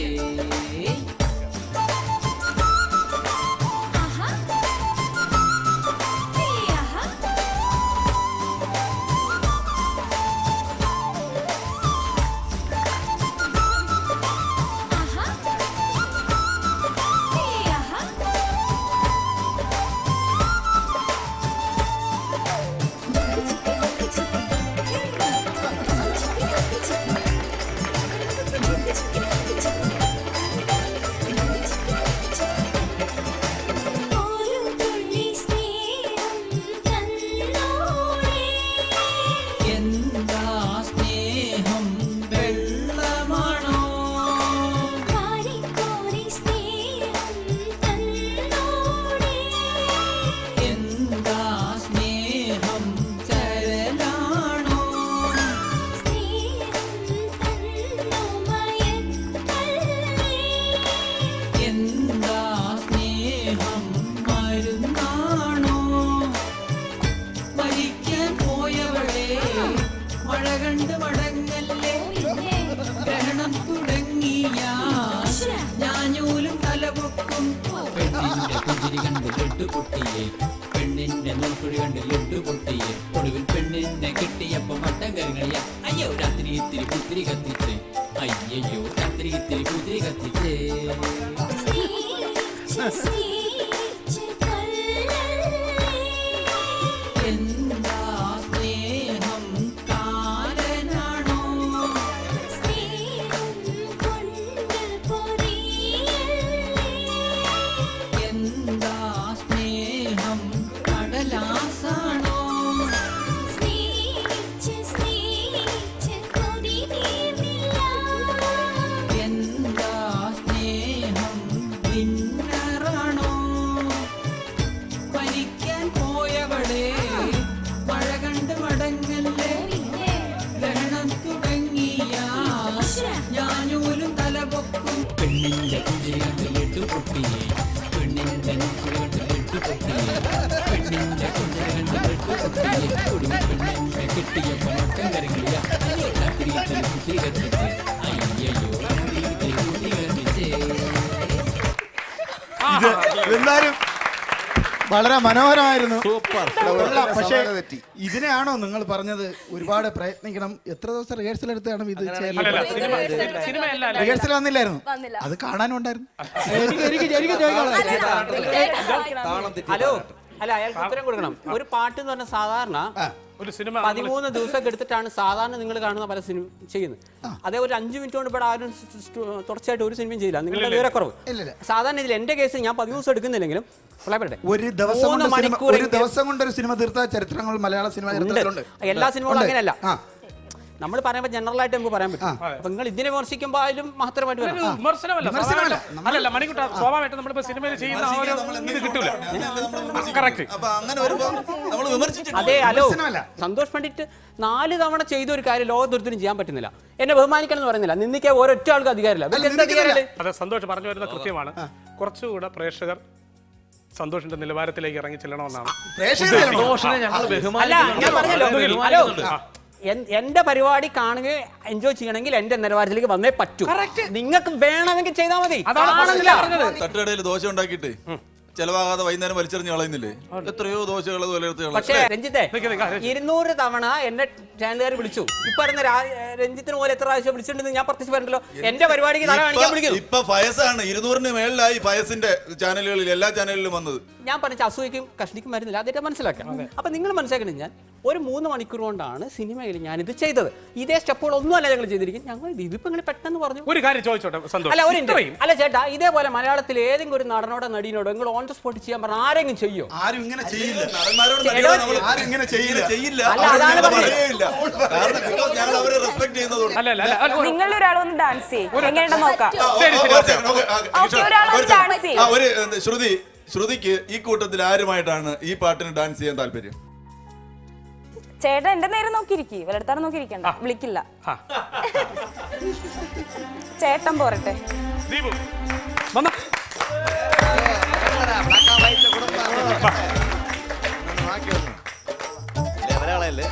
എന്താ സ്നേഹം വെള്ളമാണോ എന്താ സ്നേഹം ചരലാണോ എന്താ സ്നേഹം മരുന്നാണോ മരിക്കാൻ പോയവളെ മഴ കണ്ട് മടങ്ങല്ലേ ഗ്രഹണം തുടങ്ങിയ ഞാനൂലും തലപൊക്കും പെണ്ണിന്റെ പുഞ്ചിരി കണ്ട് ലഡു പൊട്ടിയേ പെണ്ണിന്റെ നോക്കുഴി കണ്ട് ലഡു പൊട്ടിയേ ഒടുവിൽ പെണ്ണിനെ കിട്ടിയപ്പോ മട്ടൻ കരുകളിയ അയ്യോ രാത്രി ഇത്തിരി പുത്തിരി കത്തിച്ച് അയ്യോ രാത്രി ഇത്തിരി പുത്തിരി കത്തിച്ചേ എന്താ സ്നേഹം കാലനാണോ ഞാനൂലും തല പൊക്കും പെണ്ണിന്റെ പുഞ്ചിരി കണ്ട് ലഡു പൊട്ടിയേ പെണ്ണിന്റെ നുക്കുഴി കണ്ട് ലഡു പൊട്ടിയേ പെണ്ണിന്റെ പുഞ്ചിരി കണ്ട് ലഡു പൊട്ടിയേ ഒടുവിൽ പെണ്ണിന്റെ കെട്ടിയപ്പോ മട്ടൻ കരങ്ങില്ല അയ്യോ രാത്രിയിൽ കുത്തിരി കത്തിച്ച് അയ്യോ രാത്രിയിൽ കുത്തിരി കത്തിച്ചേ ഇത് എന്തായാലും വളരെ മനോഹരമായിരുന്നു സൂപ്പർ കൊള്ളാം. പക്ഷേ സവാള തെറ്റി. ഇതിനെയാണോ നിങ്ങൾ പറഞ്ഞത് ഒരുപാട് പ്രയത്നിക്കണം എത്ര ദിവസം റിഹേഴ്സൽ എടുത്താണ് ഇത് അല്ലല്ല സിനിമ സിനിമയല്ല അല്ല. റിഹേഴ്സൽ വന്നില്ലായിരുന്നു വന്നില്ല. അത് കാണാനും ഉണ്ടായിരുന്നു എനിക്ക് എനിക്ക് എനിക്ക് ചോദിക്കാനുള്ളത് ഹലോ അല്ല അയാൾക്ക് ഉത്തരം കൊടുക്കണം ഒരു പാട്ട് എന്ന് പറഞ്ഞാൽ സാധാരണ ഒരു സിനിമ പതിമൂന്ന് ദിവസമൊക്കെ എടുത്തിട്ടാണ് സാധാരണ നിങ്ങൾ കാണുന്ന പല സിനിമ ചെയ്യുന്നത് അതേ ഒരു അഞ്ച് മിനിറ്റ് കൊണ്ട് ഇവിടെ ആരും സ് സ് സ്റ്റ് തുടർച്ചയായിട്ട് ഒരു സിനിമയും ചെയ്യില്ല നിങ്ങളുടെ വിവരക്കുറവ് ഇല്ലില്ല. സാധാരണ ഇതിൽ എന്റെ കേസ് ഞാൻ പതിമൂന്ന് ദിവസം എടുക്കുന്നില്ലെങ്കിലും പറയട്ടെ ഒരു ദിവസം മൂന്ന് കൊണ്ട് സിനിമ ഒരു മണിക്കൂറെങ്കിലും- ദിവസം കൊണ്ട് ഒരു സിനിമ തീർത്ത ചരിത്രങ്ങൾ മലയാള സിനിമ ചരിത്രത്തിലുണ്ട് എല്ലാ സിനിമകളും ഉണ്ട്. അങ്ങനെയല്ല ആ. നമ്മൾ പറയുമ്പോൾ ജനറൽ ആയിട്ട് നമുക്ക് പറയാൻ പറ്റും അപ്പൊ നിങ്ങൾ ഇതിനെ വിമർശിക്കുമ്പോൾ അതിലും മഹത്തരമായിട്ട് ഒരു വരണം വിമർശനമല്ല വിമർശനമല്ല. സ്വാഭാവികമായിട്ടും- അല്ലല്ല മണിക്കുട്ട സ്വാഭാവികമായിട്ടും നമ്മളിപ്പോ സിനിമയിൽ ചെയ്യുന്ന ആ ഒരു ഇത് കിട്ടൂല കറക്റ്റ് അപ്പൊ അങ്ങനെ വരുമ്പോ നമ്മൾ വിമർശിച്ചിട്ട് അതെ ഹലോ വിമർശനമല്ല. സന്തോഷ് പണ്ഡിറ്റ് നാല് തവണ ചെയ്ത ഒരു കാര്യം ലോകത്തൊരുത്തിനും ചെയ്യാൻ പറ്റുന്നില്ല എന്നെ ബഹുമാനിക്കണം എന്ന് പറയുന്നില്ല നിന്ദിക്കാൻ ഒരൊറ്റ ആൾക്ക് അധികാരമില്ല ഇവർക്ക് എന്ത് നിന്ദിക്കുന്നില്ല. അധികാരമുണ്ട്? അത് സന്തോഷ് പറഞ്ഞു വരുന്ന കൃത്യമാണ് കുറച്ചുകൂടെ പ്രേക്ഷകർ സന്തോഷിന്റെ നിലവാരത്തിലേക്ക് ഇറങ്ങി ചെല്ലണമെന്നാണ് പ്രേക്ഷകരെ സന്തോഷിനെ ഞങ്ങൾ അല്ല ഞാൻ പറഞ്ഞല്ലോ ബഹുമാനിക്കുന്നുണ്ട്. ഹലോ എൻ- എന്റെ പരിപാടി കാണുകയും എൻജോയ് ചെയ്യണമെങ്കിൽ എന്റെ നിലവാരത്തിലേക്ക് വന്നേ പറ്റൂ നിങ്ങൾക്ക് വേണമെങ്കിൽ ചെയ്താൽ മതി അതാണ് കാണുന്നില്ല. പറഞ്ഞത് തട്ടുകടയിൽ ദോശ ഉണ്ടാക്കിയിട്ട് ചെലവാകാതെ വൈകുന്നേരം വലിച്ചെറിഞ്ഞ് കളയുന്നില്ലേ എത്രയോ ദോശകൾ പക്ഷേ രഞ്ജിത്തെ നിക്ക് നിക്ക്, ആ, ഇരുന്നൂറ് തവണ എന്നെ ചാനലുകാർ വിളിച്ചു ഇപ്പൊ പറഞ്ഞ രാ- രഞ്ജിത്തിന് പോലെ എത്ര പ്രാവശ്യം വിളിച്ചിട്ടുണ്ടെന്ന് ഞാൻ പ്രത്യേകിച്ച് പറഞ്ഞല്ലോ എന്റെ പരിപാടിക്ക് തല കാണിക്കാൻ വിളിക്കുന്നു ഇപ്പൊ ഫയസാണ് ഇരുന്നൂറിന് മേളിലായി ഫയസിന്റെ ചാനലുകളിൽ എല്ലാ ചാനലിലും വന്നത് ഞാൻ പറഞ്ഞ അസൂയക്കും കഷ്ടിക്കും മരുന്നില്ല അതായിട്ട് മനസ്സിലാക്കാം അപ്പൊ നിങ്ങൾ മനസ്സിലാക്കണം ഞാൻ ഒരു മൂന്ന് മണിക്കൂർ കൊണ്ടാണ് സിനിമയിൽ ഞാൻ ഇത് ചെയ്തത് ഇതേ സ്റ്റെപ്പുകൾ ഒന്നും അല്ല ഞങ്ങൾ ചെയ്തിരിക്കും ഞങ്ങൾ ഇതിപ്പോ നിങ്ങൾ പെട്ടെന്ന് പറഞ്ഞു ഒരു കാര്യം ചോദിച്ചോട്ടെ സന്തോഷ് അല്ല ഒരു ഇത്രയും minute. അല്ല ചേട്ടാ ഇതേപോലെ മലയാളത്തിൽ ഏതെങ്കിലും ഒരു നടനോടോ നടീനോടോ നിങ്ങൾ ഓൺ ദ സ്പോട്ട് ചെയ്യാൻ പറഞ്ഞ ആരെങ്കിലും ചെയ്യോ ആരും ഇങ്ങനെ ചെയ്യില്ല നടന്മാരോട് ചേട്ടാ, നടിയോട് നമ്മള് ആരും ഇങ്ങനെ ചെയ്യില്ല. ചെയ്യില്ല അല്ല, അവരോട് അതാണ് ഞങ്ങൾ പറഞ്ഞത്. പറയുകയില്ല. കാരണം because ഞങ്ങൾ അവരെ റെസ്പെക്ട് ചെയ്യുന്നതുകൊണ്ട് അല്ല അല്ല അല്ല, അല്ല ഒരു- നിങ്ങൾ ഒരാൾ ഒന്ന് ഡാൻസ് ചെയ്യും എങ്ങനെയുണ്ടെന്ന് നോക്കാം ശരി ശരി ഒരു ഓക്കേ. second, okay, ആ, ഓക്കേ, കിഷോർ, ഒരാളൊന്ന് ഒരു second. dance ചെയ്യും. ആ, ഒരു എന്ത്, ശ്രുതി ശ്രുതിക്ക് ഈ കൂട്ടത്തിൽ ആരുമായിട്ടാണ് ഈ പാട്ടിന് ഡാൻസ് ചെയ്യാൻ താല്പര്യം ചേട്ടൻ എന്റെ നേരെ നോക്കിയിരിക്കും വലടുത്താണ് നോക്കിയിരിക്കണ്ട വിളിക്കില്ല ആ. ചേട്ടൻ പോരട്ടെ ദീപു വന്നോ. ഒരാളല്ലേ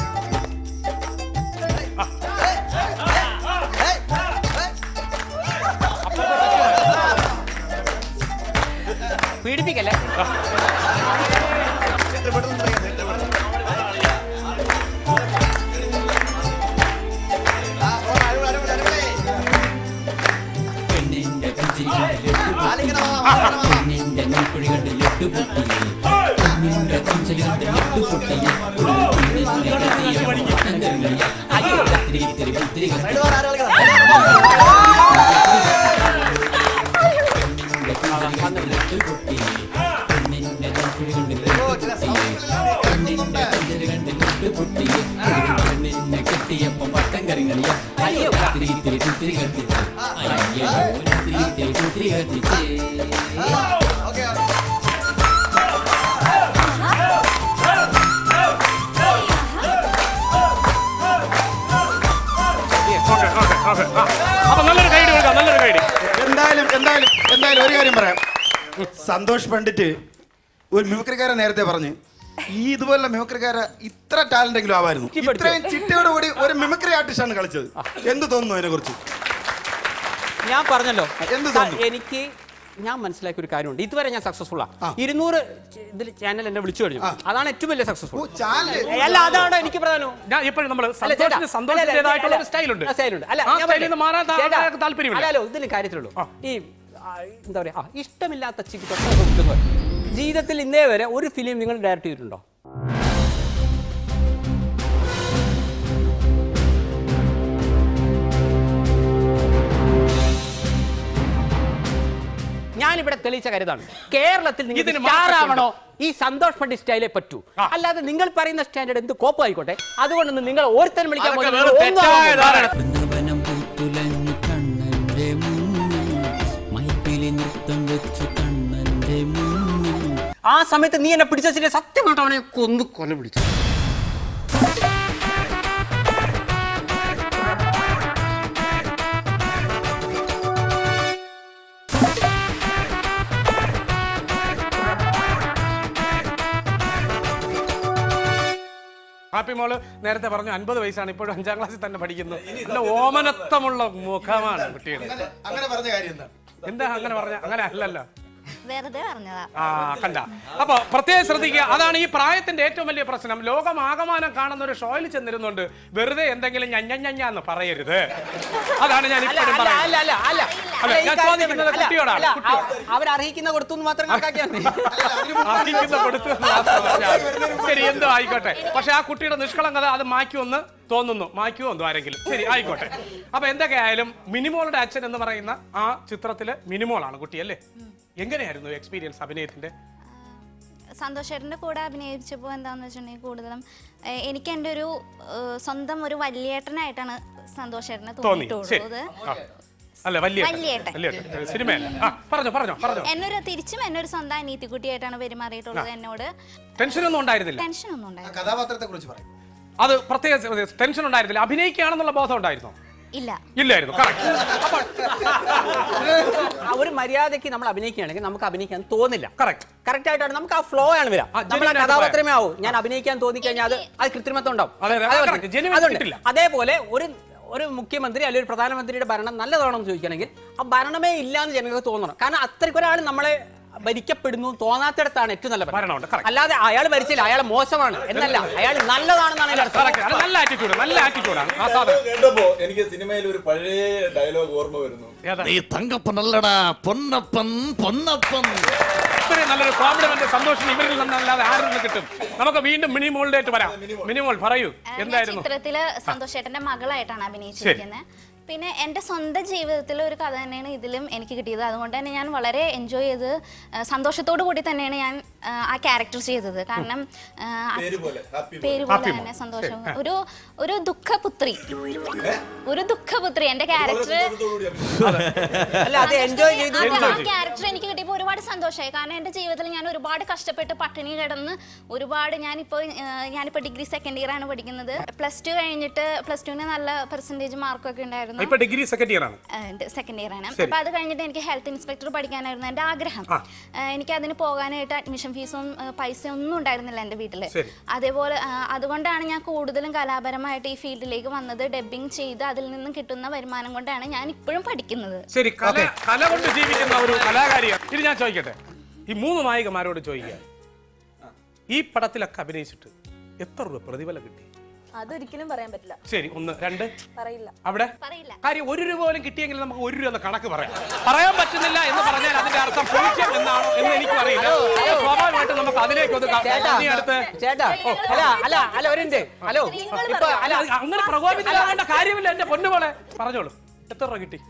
പീഡിപ്പിക്കല്ലേ പെണ്ണിന്റെ പുഞ്ചിരി കണ്ട് ലഡു പൊട്ടിയേ പെണ്ണിന്റെ നുക്കുഴി കണ്ട് ലഡു പൊട്ടിയേ പെണ്ണിന്റെ പുഞ്ചിരി കണ്ട് ലഡു പൊട്ടിയേ പെണ്ണിന്റെ കെട്ടിയപ്പോ മട്ടൻ കരങ്ങളിയ അയ്യോ രാത്രി ഇത്തിരി പുത്തിരി കത്തി പെണ്ണിന്റെ പുഞ്ചിരി കണ്ട് ലഡു പൊട്ടിയേ പെണ്ണിന്റെ നുക്കുഴി കണ്ട് ലഡു പൊട്ടിയേ പെണ്ണിന്റെ പുഞ്ചിരി കണ്ട് ലഡു പൊട്ടിയേ പെണ്ണിനെ കെട്ടിയപ്പോ മട്ടൻ കരങ്ങളിയ അയ്യോ രാത്രി ഇത്തിരി പുത്തിരി കത്തിച്ച് അയ്യോ രാത്രി ഇത്തിരി പുത്തിരി കത്തിച്ച് ഓക്കേ, ഓക്കേ, ഓക്കേ. ആ. അപ്പൊ നല്ലൊരു ഗൈഡ് കൊടുക്കാം നല്ലൊരു ഗൈഡ് എന്തായാലും എന്തായാലും എന്തായാലും ഒരു കാര്യം പറയാം സന്തോഷ് പണ്ഡിറ്റ് ഒരു മ്യൂക്രിക്കാരൻ നേരത്തെ പറഞ്ഞു ഈ ഇതുപോലുള്ള മ്യൂക്രിക്കാര ഇത്ര ടാലന്റ് എങ്കിലും ആവായിരുന്നു ഇത്രയും ചിട്ടയോട് കൂടി ഒരു മിമിക്രി ആർട്ടിസ്റ്റാണ് കളിച്ചത് എന്ത് തോന്നുന്നു അതിനെ കുറിച്ച് ഞാൻ പറഞ്ഞല്ലോ എന്ത് സ- തോന്നുന്നു? എനിക്ക് ഞാൻ മനസ്സിലാക്കിയ ഒരു കാര്യമുണ്ട് ഇതുവരെ ഞാൻ സക്സസ്ഫുൾ ആ ഇരുന്നൂറ് ഇതിൽ ചാനൽ എന്നെ വിളിച്ചു കഴിഞ്ഞു അതാണ് ഏറ്റവും വലിയ സക്സസ്ഫുൾ അല്ല അതാണ് എനിക്ക് പ്രധാനം ഞാൻ ഇപ്പോഴും നമ്മൾ അല്ല, ചേട്ടാ, സന്തോഷിന് അല്ല, സന്തോഷത്തിൻ്റെതായിട്ടുള്ള അല്ല, ഒരു സ്റ്റൈലുണ്ട് ആ സ്റ്റൈലുണ്ട് അല്ല ആ ഞാൻ സ്റ്റൈലിൽ നിന്ന് മാറാൻ താ- ചേട്ടാ, ആൾക്ക് താല്പര്യമില്ല അല്ലല്ലോ ഇതിന് കാര്യത്തിലുള്ളൂ ഈ ആ, എന്താ പറയാ ആ, ഇഷ്ടമില്ലാത്ത ചിക്ക് തൊട്ട് കൊടുക്കുന്നത് ജീവിതത്തിൽ ഇന്നേ വരെ ഒരു ഫിലിം നിങ്ങൾ ഡയറക്റ്റ് ചെയ്തിട്ടുണ്ടോ ഞാനിവിടെ തെളിയിച്ച കരുതാണ് കേരളത്തിൽ നിങ്ങൾ ഇതിന് സ്റ്റാർ മാർക്കറ്റ് ആവണോ ഈ സന്തോഷ് പണ്ഡിറ്റ് സ്റ്റൈലേ പറ്റൂ അല്ലാതെ നിങ്ങൾ പറയുന്ന സ്റ്റാൻഡേർഡ് എന്ത് കോപ്പായിക്കോട്ടെ അതുകൊണ്ടൊന്നും നിങ്ങൾ ഓരോരുത്തരും വിളിക്കാൻ അതൊക്കെ പോകുന്നത് വെറും ഒന്നും തെറ്റായ ആവാൻ ധാരണ. വൃന്ദവനം പൂത്തുലഞ്ഞു കണ്ണന്റെ മുന്നിൽ മൈപ്പിലി നൃത്തം വെച്ചു കണ്ണന്റെ മുന്നിൽ ആ സമയത്ത് നീ എന്നെ പിടിച്ചതിന്റെ സത്യമായിട്ട് അവനെ കൊന്നു കൊല പിടിച്ചു ഹാപ്പി മോള് നേരത്തെ പറഞ്ഞു അൻപത് വയസ്സാണ് ഇപ്പോഴും അഞ്ചാം ക്ലാസ്സിൽ തന്നെ പഠിക്കുന്നു നല്ല ഓമനത്വമുള്ള മുഖമാണ് കുട്ടിയുടെ അങ്ങനെ പറഞ്ഞ കാര്യം എന്താ എന്താ അങ്ങനെ പറഞ്ഞ അങ്ങനെ അല്ലല്ലോ വെറുതെ പറഞ്ഞതാ ആ കണ്ട അപ്പൊ പ്രത്യേകം ശ്രദ്ധിക്കുക അതാണ് ഈ പ്രായത്തിന്റെ ഏറ്റവും വലിയ പ്രശ്നം ലോകം ആകമാനം കാണുന്ന ഒരു ഷോയിൽ ചെന്നിരുന്നുണ്ട് വെറുതെ എന്തെങ്കിലും ഞഞ്ഞഞ്ഞഞ്ഞാന്ന് പറയരുത് അതാണ് ഞാൻ അല്ല ഇപ്പോഴും അല്ല അല്ല പറയുന്നത് അല്ല അല്ല അല്ല, അല്ല, ഈ ഞാൻ കാര്യം ചോദിക്കുന്നത് അല്ല, കുട്ടിയോടാണ്, അല്ല, കുട്ടിയോട്. അവ- അവരർഹിക്കുന്ന കൊടുത്തു എന്ന് മാത്രം കണക്കാക്കിയാൽ മതി അർഹിക്കുന്ന കൊടുത്തു എന്ന് മാത്രം പറഞ്ഞാൽ. ശരി എന്തോ ആയിക്കോട്ടെ പക്ഷെ ആ കുട്ടിയുടെ നിഷ്കളങ്കത അത് മാറ്റുമെന്ന് തോന്നുന്നു മാറ്റുമോ എന്തോ ആരെങ്കിലും ശരി ആയിക്കോട്ടെ അപ്പൊ എന്തൊക്കെ ആയാലും മിനിമോളുടെ അച്ഛൻ എന്ന് പറയുന്ന ആ ചിത്രത്തില് മിനിമോളാണ് കുട്ടി അല്ലേ എങ്ങനെയായിരുന്നു എക്സ്പീരിയൻസ് അഭിനയത്തിന്റെ സന്തോഷേട്ടൻ്റെ കൂടെ അഭിനയിച്ചപ്പോൾ എന്താണെന്ന് വെച്ചിട്ടുണ്ടെങ്കിൽ കൂടുതലും ഏഹ്, എനിക്ക് എൻ്റെ ഒരു ഏഹ്, സ്വന്തം ഒരു വലിയേട്ടനായിട്ടാണ് സന്തോഷേട്ടനെ തോന്നി ശരി തോന്നിയിട്ടുള്ളത് ആ. അല്ല വലിയ വല്യേട്ടൻ. വലിയ സിനിമയല്ല ആ പറഞ്ഞോ പറഞ്ഞോ പറഞ്ഞോ എന്നൊരു തിരിച്ചും എന്നൊരു സ്വന്തം അനീതിക്കുട്ടിയായിട്ടാണ് പെരുമാറിയിട്ടുള്ളത് എന്നോട് ടെൻഷനൊന്നും ഉണ്ടായിരുന്നില്ല ടെൻഷനൊന്നും ഉണ്ടായില്ല കഥാപാത്രത്തെ കുറിച്ച് പറയും അത് പ്രത്യേക ടെൻഷൻ ഉണ്ടായിരുന്നില്ല അഭിനയിക്കുകയാണെന്നുള്ള ബോധം ഉണ്ടായിരുന്നോ ഇല്ല ഇല്ലായിരുന്നു കറക്റ്റ് ആ ഒരു മര്യാദയ്ക്ക് നമ്മൾ അഭിനയിക്കുകയാണെങ്കിൽ നമുക്ക് അഭിനയിക്കാൻ തോന്നില്ല കറക്റ്റ് കറക്റ്റ് ആയിട്ടാണ് നമുക്ക് ആ ഫ്ലോ ആണ് വരാം നമ്മൾ ആ genuine ആയിട്ട് കഥാപാത്രമേ ആവും ഞാൻ അഭിനയിക്കാൻ തോന്നിക്കഴിഞ്ഞാൽ അത് അത് കൃത്രിമത്വം ഉണ്ടാവും അതെ, അതെ, അതേ correct. genuine അതുണ്ട്. കിട്ടില്ല. അതേപോലെ ഒരു ഒരു മുഖ്യമന്ത്രി അല്ലെങ്കിൽ ഒരു പ്രധാനമന്ത്രിയുടെ ഭരണം നല്ലതാണോ എന്ന് ചോദിക്കുകയാണെങ്കിൽ ആ ഭരണമേ ഇല്ല എന്ന് ജനങ്ങൾക്ക് തോന്നണം കാരണം അത്രയ്ക്ക് ഒരാൾ നമ്മളെ ഭരിക്കപ്പെടുന്നു തോന്നാത്തിടത്താണ് ഏറ്റവും നല്ല ഭരണം. ഭരണമുണ്ട്, correct. അല്ലാതെ അയാൾ ഭരിച്ചില്ല അയാൾ മോശമാണ് എന്നല്ല അയാൾ നല്ലതാണെന്നാണ് അതിന്റെ അർത്ഥം കറക്റ്റ് അത് നല്ല ആറ്റിറ്റ്യൂഡ് നല്ല ആറ്റിറ്റ്യൂഡാണ് ആ സാധനം കേട്ടപ്പോ എനിക്ക് സിനിമയിൽ ഒരു പഴയ ഡയലോഗ് ഓർമ്മ വരുന്നു ഏതാ? നീ തങ്കപ്പനല്ലടാ പൊന്നപ്പൻ പൊന്നപ്പൻ ഇത്രയും നല്ലൊരു കോംപ്ലിമെന്റ് സന്തോഷം ഇവരിൽ നിന്നല്ലാതെ ആരിൽ നിന്ന് കിട്ടും നമുക്ക് വീണ്ടും മിനിമോളിലേക്ക് വരാം മിനിമോൾ പറയൂ ഞാൻ എന്തായിരുന്നു ചിത്രത്തില് സന്തോഷേട്ടന്റെ മകളായിട്ടാണ് അഭിനയിച്ചിരിക്കുന്നത് പിന്നെ എൻ്റെ സ്വന്തം ജീവിതത്തിലെ ഒരു കഥ തന്നെയാണ് ഇതിലും എനിക്ക് കിട്ടിയത് അതുകൊണ്ട് തന്നെ ഞാൻ വളരെ എൻജോയ് ചെയ്ത് ആ, സന്തോഷത്തോടു കൂടി തന്നെയാണ് ഞാൻ ആ, ആ ക്യാരക്ടർ ചെയ്തത് കാരണം ആ, പേര് പോലെ, happy പേര് Happy പോലെ മോൾ. തന്നെ സന്തോഷം ഒരു ഒരു ദുഃഖപുത്രി ഒരു ദുഃഖപുത്രി എൻ്റെ ക്യാരക്ടർ അല്ല അത് എൻജോയ് ചെയ്തു ആ ക്യാരക്ടർ എനിക്ക് കിട്ടിയപ്പോൾ ഒരുപാട് സന്തോഷമായി കാരണം എൻ്റെ ജീവിതത്തിൽ ഞാൻ ഒരുപാട് കഷ്ടപ്പെട്ട് പട്ടിണി കിടന്ന് ഒരുപാട് ഞാനിപ്പോൾ ഞാനിപ്പോൾ ഡിഗ്രി സെക്കൻഡ് ഇയർ ആണ് പഠിക്കുന്നത് പ്ലസ് ടു കഴിഞ്ഞിട്ട് പ്ലസ് ടുവിന് നല്ല പെർസെൻറ്റേജ് മാർക്കൊക്കെ ഉണ്ടായിരുന്നു ഇപ്പൊ ഡിഗ്രി സെക്കൻഡ് ഇയർ ആണ് സെക്കൻഡ് ഇയർ ആണ് ശരി. അപ്പൊ അത് കഴിഞ്ഞിട്ട് എനിക്ക് ഹെൽത്ത് ഇൻസ്പെക്ടർ പഠിക്കാനായിരുന്നു എൻ്റെ ആഗ്രഹം ആ. ഏഹ് എനിക്ക് അതിന് പോകാനായിട്ട് അഡ്മിഷൻ ഫീസും പൈസ ഒന്നും ഉണ്ടായിരുന്നില്ല എൻ്റെ വീട്ടിൽ ശരി. അതേപോലെ ആ, അതുകൊണ്ടാണ് ഞാൻ കൂടുതലും കലാപരമായിട്ട് ഈ ഫീൽഡിലേക്ക് വന്നത് ഡബ്ബിംഗ് ചെയ്ത് അതിൽ നിന്നും കിട്ടുന്ന വരുമാനം കൊണ്ടാണ് ഞാൻ ഇപ്പോഴും പഠിക്കുന്നത് ശരി കല കല കൊണ്ട് ജീവിക്കുന്ന ഒരു കലാകാരിയാണ് ഇത് ഞാൻ ചോദിക്കട്ടെ ഈ മൂന്ന് നായികമാരോട് ചോദിക്കുക ഈ പടത്തിലൊക്കെ അഭിനയിച്ചിട്ട് എത്ര രൂപ പ്രതിഫലം കിട്ടി അതൊരിക്കലും പറയാൻ പറ്റില്ല ശരി ഒന്ന് രണ്ട് പറയില്ല അവിടെ പറയില്ല കാര്യം ഒരു രൂപ പോലും കിട്ടിയെങ്കിൽ നമുക്ക് ഒരു രൂപ എന്ന കണക്ക് പറയാം പറയാൻ പറ്റുന്നില്ല എന്ന് പറഞ്ഞാൽ അതിന്റെ അർത്ഥം പൂജ്യം എന്നാണോ എന്ന് എനിക്കും അറിയില്ല അപ്പോൾ സ്വാഭാവികമായിട്ടും നമുക്ക് അതിലേക്ക് ഒന്ന് ക- ചേട്ടാ ഇനി അടുത്ത് ചേട്ടാ അല്ല അല്ല അല്ല ഒരു മിനിറ്റ് ഹലോ ഇപ്പൊ അല്ല അങ്ങനെ പ്രകോപിതരാകേണ്ട കാര്യമില്ല എന്റെ പൊന്നുപോലെ പറഞ്ഞോളൂ എത്ര രൂപ കിട്ടി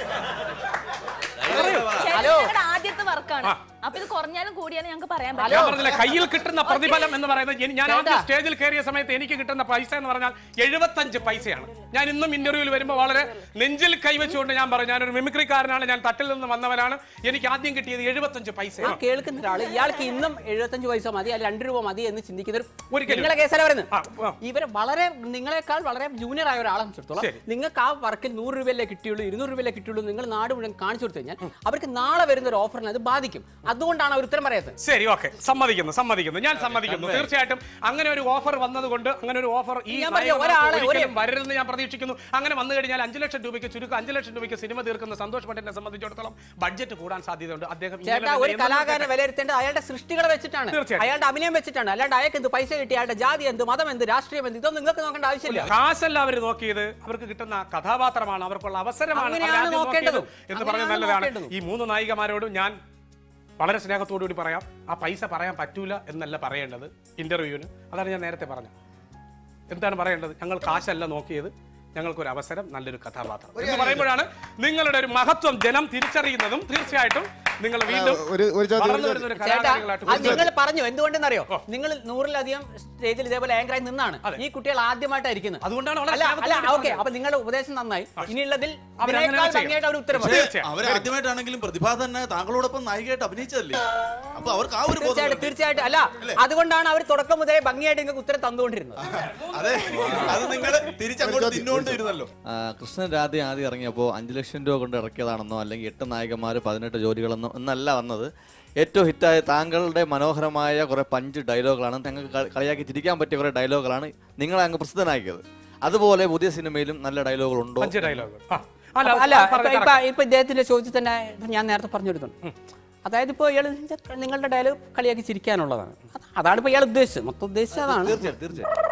ഹലോ ഞങ്ങളുടെ ആദ്യത്തെ വർക്കാണ് ആ. അപ്പൊ ഇത് കുറഞ്ഞാലും കൂടിയാലും ഞങ്ങൾക്ക് പറയാൻ ഞാൻ പറ്റില്ല പറഞ്ഞില്ല കയ്യിൽ കിട്ടുന്ന പ്രതിഫലം എന്ന് പറയുന്നത് എനി- ഞാൻ ആദ്യം ചേട്ടാ. സ്റ്റേജിൽ കയറിയ സമയത്ത് എനിക്ക് കിട്ടുന്ന പൈസ എന്ന് പറഞ്ഞാൽ എഴുപത്തഞ്ച് പൈസയാണ് ഞാൻ ഇന്നും ഇന്റർവ്യൂവിൽ വരുമ്പോൾ വളരെ നെഞ്ചിൽ കൈവച്ചുകൊണ്ട് ഞാൻ പറഞ്ഞു ഞാനൊരു മിമിക്രിക്കാരനാണ് ഞാൻ തട്ടിൽ നിന്ന് വന്നവനാണ് എനിക്ക് ആദ്യം കിട്ടിയത് എഴുപത്തഞ്ച് ആ പൈസയാണ് കേൾക്കുന്ന ഒരാള് ഇയാൾക്ക് ഇന്നും എഴുപത്തഞ്ച് പൈസ മതി അല്ലെങ്കിൽ രണ്ട് രൂപ മതി എന്ന് ചിന്തിക്കുന്ന ഒരു ഒരിക്കലും. നിങ്ങളെ കേസല്ല വരുന്നത് ആ, ആ. ഇവര് വളരെ നിങ്ങളെക്കാൾ വളരെ ജൂനിയർ ആയ ഒരാളെ സംബന്ധിച്ചിടത്തോളം ശരി. നിങ്ങൾക്ക് ആ വർക്കിൽ നൂറ് രൂപയല്ലേ കിട്ടിയുള്ളൂ ഇരുന്നൂറ് രൂപയല്ലേ കിട്ടിയുള്ളൂ നിങ്ങൾ നാട് മുഴുവൻ കാണിച്ചു കൊടുത്തു കഴിഞ്ഞാൽ അവർക്ക് നാളെ വരുന്ന ഒരു ഓഫറിന് അത് ബാധിക്കും അതുകൊണ്ടാണ് അവർ ഉത്തരം പറയാത്തത് ശരി ഓക്കെ സമ്മതിക്കുന്നു സമ്മതിക്കുന്നു ഞാൻ സമ്മതിക്കുന്നു തീർച്ചയായിട്ടും അങ്ങനെ ഒരു ഓഫർ വന്നതുകൊണ്ട് അങ്ങനെ ഒരു ഓഫർ ഈ ഞാൻ പറഞ്ഞു, നായകന്മാർക്ക് ഒരാളെ ഒരു- ഒരിക്കലും വരരുതെന്ന് ഞാൻ പ്രതീക്ഷിക്കുന്നു അങ്ങനെ വന്നു കഴിഞ്ഞാൽ അഞ്ചു ലക്ഷം രൂപയ്ക്ക് ചുരുക്കം അഞ്ചു ലക്ഷം രൂപയ്ക്ക് സിനിമ തീർക്കുന്ന സന്തോഷ് പണ്ഡിറ്റിനെ സംബന്ധിച്ചിടത്തോളം ബഡ്ജറ്റ് കൂടാൻ സാധ്യതയുണ്ട് അദ്ദേഹം ഇന്നലെ ചേട്ടാ തന്നെ ഒരു എന്നും കലാകാരനെ കേട്ടെ. വിലയിരുത്തേണ്ടത് അയാളുടെ സൃഷ്ടികളെ വെച്ചിട്ടാണ് തീർച്ചയായിട്ടും. അയാളുടെ അഭിനയം വെച്ചിട്ടാണ് അല്ലാണ്ട് അയാൾക്ക് എന്ത് പൈസ കിട്ടി അയാളുടെ ജാതി എന്ത് മതം എന്ത് രാഷ്ട്രീയം എന്ത് ഇതൊന്നും നിങ്ങൾക്ക് നോക്കേണ്ട ആവശ്യമില്ല കാശല്ല അവർ നോക്കിയത് അവർക്ക് കിട്ടുന്ന കഥാപാത്രമാണ് അവർക്കുള്ള അവസരമാണ് അവർ അങ്ങനെയാണ് ആദ്യം നോക്കിയത് നോക്കേണ്ടതും. എന്ന് പറഞ്ഞത് അങ്ങനെയാണ് നല്ലതാണ് നോക്കേണ്ടതും. ഈ മൂന്ന് നായികമാരോടും ഞാൻ വളരെ സ്നേഹത്തോടു കൂടി പറയാം ആ പൈസ പറയാൻ പറ്റൂല എന്നല്ല പറയേണ്ടത് ഇന്റർവ്യൂവിന് അതാണ് ഞാൻ നേരത്തെ പറഞ്ഞത് എന്താണ് പറയേണ്ടത് ഞങ്ങൾ കാശല്ല നോക്കിയത് ഞങ്ങൾക്കൊരു അവസരം നല്ലൊരു കഥാപാത്രം എന്ന് പറയുമ്പോഴാണ് നിങ്ങളുടെ ഒരു മഹത്വം ജനം തിരിച്ചറിയുന്നതും തീർച്ചയായിട്ടും നിങ്ങൾ വീണ്ടും ഒരു ഒരു ചോദ്യം വളർന്നു വരുന്ന ഒരു ചേട്ടാ കലാകാരികളായിട്ട് അത് നിങ്ങൾ കൊണ്ടുവരും. പറഞ്ഞു എന്തുകൊണ്ടെന്നറിയോ നിങ്ങൾ നൂറിലധികം സ്റ്റേജിൽ ഇതേപോലെ ആങ്കറായി നിന്നാണ് അതെ. ഈ കുട്ടികൾ ആദ്യമായിട്ടായിരിക്കുന്നത് അതുകൊണ്ടാണ് വളരെ അല്ല സ്നേഹത്തോടെ അല്ല ഓക്കെ പറഞ്ഞത്. അപ്പൊ നിങ്ങളുടെ ഉപദേശം നന്നായി ഇനിയുള്ളതിൽ അവരങ്ങനെ ഇതിനേക്കാൾ ചെയ്യും. ഭംഗിയായിട്ട് അവർ ഉത്തരം പറയും. തീർച്ചയായും. അവർ ആദ്യമായിട്ടാണെങ്കിലും പ്രതിഭ തന്നെ താങ്കളോടൊപ്പം നായികയായിട്ട് അഭിനയിച്ചതല്ലേ അപ്പൊ അവർക്ക് ആ ഒരു ബോധം തീർച്ചയായിട്ടും ഉണ്ട്. തീർച്ചയായിട്ടും അല്ല അതുകൊണ്ടാണ് അവർ തുടക്കം മുതലേ ഭംഗിയായിട്ട് നിങ്ങൾക്ക് ഉത്തരം തന്നുകൊണ്ടിരുന്നത് അതെ അത് നിങ്ങൾ തിരിച്ചങ്ങോട്ട് തിന്നോണ്ടിരുന്നല്ലോ ആ, കൃഷ്ണൻ രാധ ആദ്യം ഇറങ്ങിയപ്പോൾ അഞ്ച് ലക്ഷം രൂപ കൊണ്ട് ഇറക്കിയതാണെന്നോ അല്ലെങ്കിൽ എട്ട് നായകന്മാർ പതിനെട്ട് ജോലികളെന്നോ എന്നല്ല വന്നത് ഏറ്റവും ഹിറ്റായ താങ്കളുടെ മനോഹരമായ കുറെ പഞ്ച് ഡയലോഗുകളാണ് ഞങ്ങൾക്ക് ക- കളിയാക്കി ചിരിക്കാൻ പറ്റിയ കുറെ ഡയലോഗുകളാണ് നിങ്ങളെ അങ്ങ് പ്രസിദ്ധനാക്കിയത് അതുപോലെ പുതിയ സിനിമയിലും നല്ല ഡയലോഗുകൾ ഉണ്ടോ അഞ്ച് ഡയലോഗ് ആ അല്ല അല്ല ഇപ്പൊ- ഇപ്പൊ ഇപ്പൊ ഇദ്ദേഹത്തിന്റെ ചോദ്യത്തിൽ തന്നെ ഇപ്പൊ ഞാൻ നേരത്തെ പറഞ്ഞിരുന്നു അതായത് ഇപ്പോൾ ഇയാൾ നിങ്ങളുടെ ഡയലോഗ് കളിയാക്കി ചിരിക്കാനുള്ളതാണ് അത് അതാണ് ഇപ്പോൾ ഇയാൾ ഉദ്ദേശിച്ചത് മൊത്തം ഉദ്ദേശിച്ചത് അതാണ് തീർച്ചയായും തീർച്ചയായും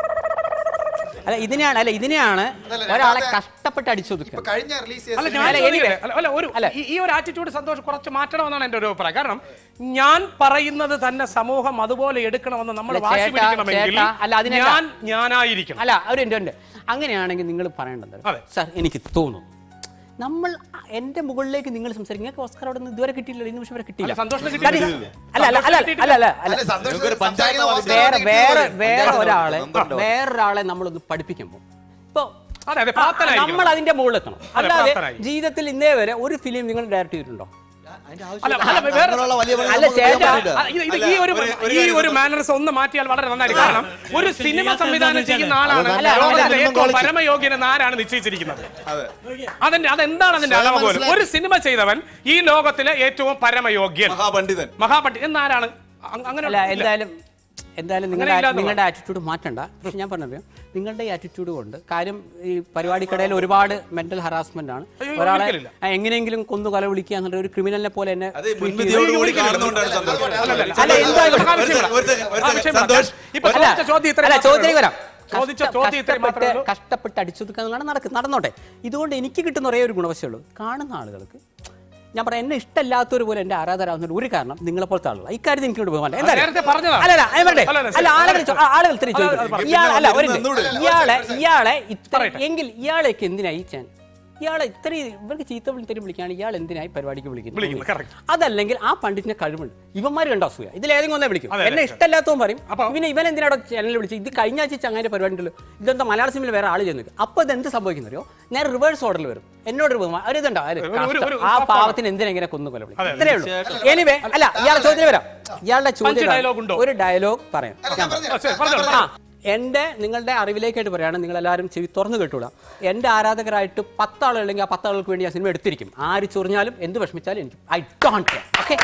അല്ല ഇതിനെയാണ് അല്ല ഇതിനെയാണ് ഒരാളെ കഷ്ടപ്പെട്ട് അടിച്ചൊതുക്കുക കഴിഞ്ഞ റിലീസ് അല്ല ഞാൻ അല്ല, ചോദിക്കട്ടെ? anyway. അല്ല, അല്ല ഒരു ഈ- ഈ ഒരു ആറ്റിറ്റ്യൂഡ് സന്തോഷം കുറച്ച് മാറ്റണമെന്നാണ് എന്റെ ഒരു അഭിപ്രായം കാരണം ഞാൻ പറയുന്നത് തന്നെ സമൂഹം അതുപോലെ എടുക്കണമെന്ന് നമ്മൾ അല്ല, വാശി ചേട്ടാ, പിടിക്കണമെങ്കിൽ ചേട്ടാ, അല്ല, അതിനല്ല. ഞാൻ ഞാനായിരിക്കണം അല്ല ഒരു ഉണ്ട് ഉണ്ട് അങ്ങനെയാണെങ്കിൽ നിങ്ങൾ പറയേണ്ടത് സാർ എനിക്ക് തോന്നുന്നു നമ്മൾ എന്റെ മുകളിലേക്ക് നിങ്ങൾ സംസാരിക്കും നിങ്ങൾക്ക് ഓസ്കാർ അവിടെ നിന്ന് ഇതുവരെ കിട്ടിയില്ല ഈ നിമിഷം വരെ കിട്ടിയില്ല അല്ല, സന്തോഷിന് കാര്യം- കിട്ടിയിട്ടില്ല. അല്ല അല്ല അല്ല സന്തോഷിന് അല്ല അല്ല അല്ല അല്ല, സന്തോഷിന് നിങ്ങൾക്കൊരു സംസാരിക്കുന്ന പഞ്ചായത്ത് ഓസ്കാർ വേറെ കിട്ടിയത് വേറെ പോലെ. വേറെ പഞ്ചായത്ത് ഒരാളെ നമ്പറുണ്ടോ? വേറൊരാളെ നമ്മളൊന്ന് പഠിപ്പിക്കുമ്പോൾ ഇപ്പൊ അതെ അതെ പ്രാപ്തനായിരിക്കണം. നമ്മൾ അതിന്റെ മുകളിലെത്തണം അതെ, അല്ലാതെ പ്രാപ്തനായി. ജീവിതത്തിൽ ഇന്നേ വരെ ഒരു ഫിലിം നിങ്ങൾ ഡയറക്ട് ചെയ്തിട്ടുണ്ടോ അല്ല, അല്ല, വേറെ- അങ്ങനെയുള്ള വലിയ വലിയ അല്ല, നമുക്ക് ചേട്ടാ, ചെയ്യാൻ പറ്റില്ല. ആ, ഇത് ഇത് ഈ ഒരു ഈ ഒരു മാനർസ് ഒന്ന് മാറ്റിയാൽ വളരെ നന്നായിരിക്കും കാരണം ഒരു സിനിമ സംവിധാനം ചെയ്യുന്ന ആളാണ് അല്ല, അല്ല, ലോകത്തിലെ അല്ല, ഏറ്റവും quality. പരമയോഗ്യനെന്ന് ആരാണ് നിശ്ചയിച്ചിരിക്കുന്നത് അതിന്റെ അതെന്താണ് അതിന്റെ അളവ് പോലും ഒരു സിനിമ ചെയ്തവൻ ഈ ലോകത്തിലെ ഏറ്റവും പരമയോഗ്യൻ മഹാപണ്ഡിതൻ മഹാപണ്ഡിതൻ എന്നാരാണ് അ- അങ്ങനെ അല്ല എന്തായാലും എന്തായാലും നിങ്ങളുടെ അങ്ങനെ ഇല്ലാന്ന് നിങ്ങളുടെ ആറ്റിറ്റ്യൂഡ് മാറ്റണ്ട പക്ഷെ ഞാൻ പറഞ്ഞത് നിങ്ങളുടെ ഈ ആറ്റിറ്റ്യൂഡ് കൊണ്ട് കാര്യം ഈ പരിപാടിക്കിടയിൽ ഒരുപാട് മെന്റൽ ഹറാസ്മെന്റ് ആണ് അയ്യോ, ഒരാളെ ഒരിക്കലില്ല. ആ, എങ്ങനെയെങ്കിലും കൊന്നു കൊല വിളിക്കുക എന്നുള്ള ഒരു ക്രിമിനലിനെ പോലെ എന്നെ അതെ treat മുൻവിധിയോടുകൂടി ചെയ്തു. കാണുന്നതുകൊണ്ടാണ് സന്തോഷം അല്ല, എന്തായാലും നമുക്ക് ആവശ്യമില്ല. ഒരു second, ഒരു second. ആവശ്യമില്ല. സന്തോഷ്, ഇപ്പൊ അല്ല, ചോദിച്ച ചോദ്യം ഇത്രയും അല്ല, മാത്രമേ ചോദ്യത്തിലേക്ക് ഉള്ളൂ. വരാം. ചോദിച്ച കഷ്ട- ചോദ്യം ഇത്രയും മാത്രമേ കഷ്ടപ്പെട്ട് ഉള്ളൂ. കഷ്ടപ്പെട്ട് അടിച്ചൊതുക്കുക എന്നുള്ളതാണ് നടക്കുന്നത് നടന്നോട്ടെ ഇതുകൊണ്ട് എനിക്ക് കിട്ടുന്ന ഒരേ ഒരു ഗുണവശേ ഉള്ളൂ കാണുന്ന ആളുകൾക്ക് ഞാൻ പറയാം എന്നെ ഇഷ്ടമില്ലാത്തവർ പോലെ എന്റെ ആരാധരാകുന്ന ഒരു കാരണം നിങ്ങളെ പോലത്തെ ആളുകൾ ഇക്കാര്യത്തിൽ എനിക്ക് ബഹുമാനം എന്താ നേരത്തെ പറഞ്ഞതാണ്. അല്ല അല്ല ഞാൻ പറയട്ടെ അല്ല, അല്ല, അല്ല ശരി. ആളുകൾ ചോ- ആ, ആളുകൾ ഇത്രയും അല്ല, ചോദിക്കും അത് പറ. ഇയാൾ അല്ല ഒരു നിന്നൂടെ? ഇയാളെ ഇയാളെ ഇത്ര പറയട്ടെ. എങ്കിൽ ഇയാളേക്ക് എന്തിനായി ഈ ചാനൽ ഇയാളെ ഇത്രയും ഇവർക്ക് ചീത്ത വിളിത്തരം വിളിക്കുകയാണ് ഇയാൾ എന്തിനായി പരിപാടിക്ക് വിളിക്കുന്നത്, വിളിക്കുന്നത് correct. അതല്ലെങ്കിൽ ആ പണ്ഡിറ്റിന്റെ കഴിവുണ്ട് ഇവന്മാർ കണ്ട അസൂയ ഇതിലേതെങ്കിലും ഒന്നേ വിളിക്കും അതെ, എന്നെ അതെ. ഇഷ്ടമല്ലാത്തവൻ പറയും അപ്പൊ- ഇവനെ ഇവൻ എന്തിനാടോ ചാനലിൽ വിളിച്ച് ഇത് കഴിഞ്ഞ ആഴ്ച ചങ്ങാൻ്റെ പരിപാടി ഉണ്ടല്ലോ ഇതെന്താ മലയാള സിനിമയിൽ വേറെ ആള് ചെയ്യുന്നത് അപ്പൊ ഇത് എന്ത് സംഭവിക്കുന്നറിയോ നേരെ റിവേഴ്സ് ഓർഡറിൽ വരും എന്നോട് ബഹുമാനം ഒരു ഇതുണ്ടോ ഒരു ഒരു- ഒരു- ഒരു കഷ്ടം. ആ soft പാവത്തിന് എന്തിനാ ഇങ്ങനെ കൊന്നു കൊല വിളിക്കും അതെ, ഇത്രേ ഉള്ളൂ എനിവേ അല്ല ഇയാളെ ചോദ്യം വരാം ഇയാളുടെ ചോദ്യം dialogue ഉണ്ടോ? ഒരു ഡയലോഗ് പറയാം ഞാൻ പറയാം. ആ, ശരി, പറഞ്ഞോളൂ. ആ എൻ്റെ നിങ്ങളുടെ അറിവിലേക്കായിട്ട് പറയുകയാണ് നിങ്ങൾ എല്ലാവരും ചെവി തുറന്നു കേട്ടൂടാ എൻ്റെ ആരാധകരായിട്ട് പത്താളുകളെങ്കിൽ ആ പത്താളുകൾക്ക് വേണ്ടി ഞാൻ സിനിമ എടുത്തിരിക്കും ആര് ചൊറിഞ്ഞാലും എന്ത് വിഷമിച്ചാലും എനിക്ക് ഐ ഡോണ്ട് ഓക്കെ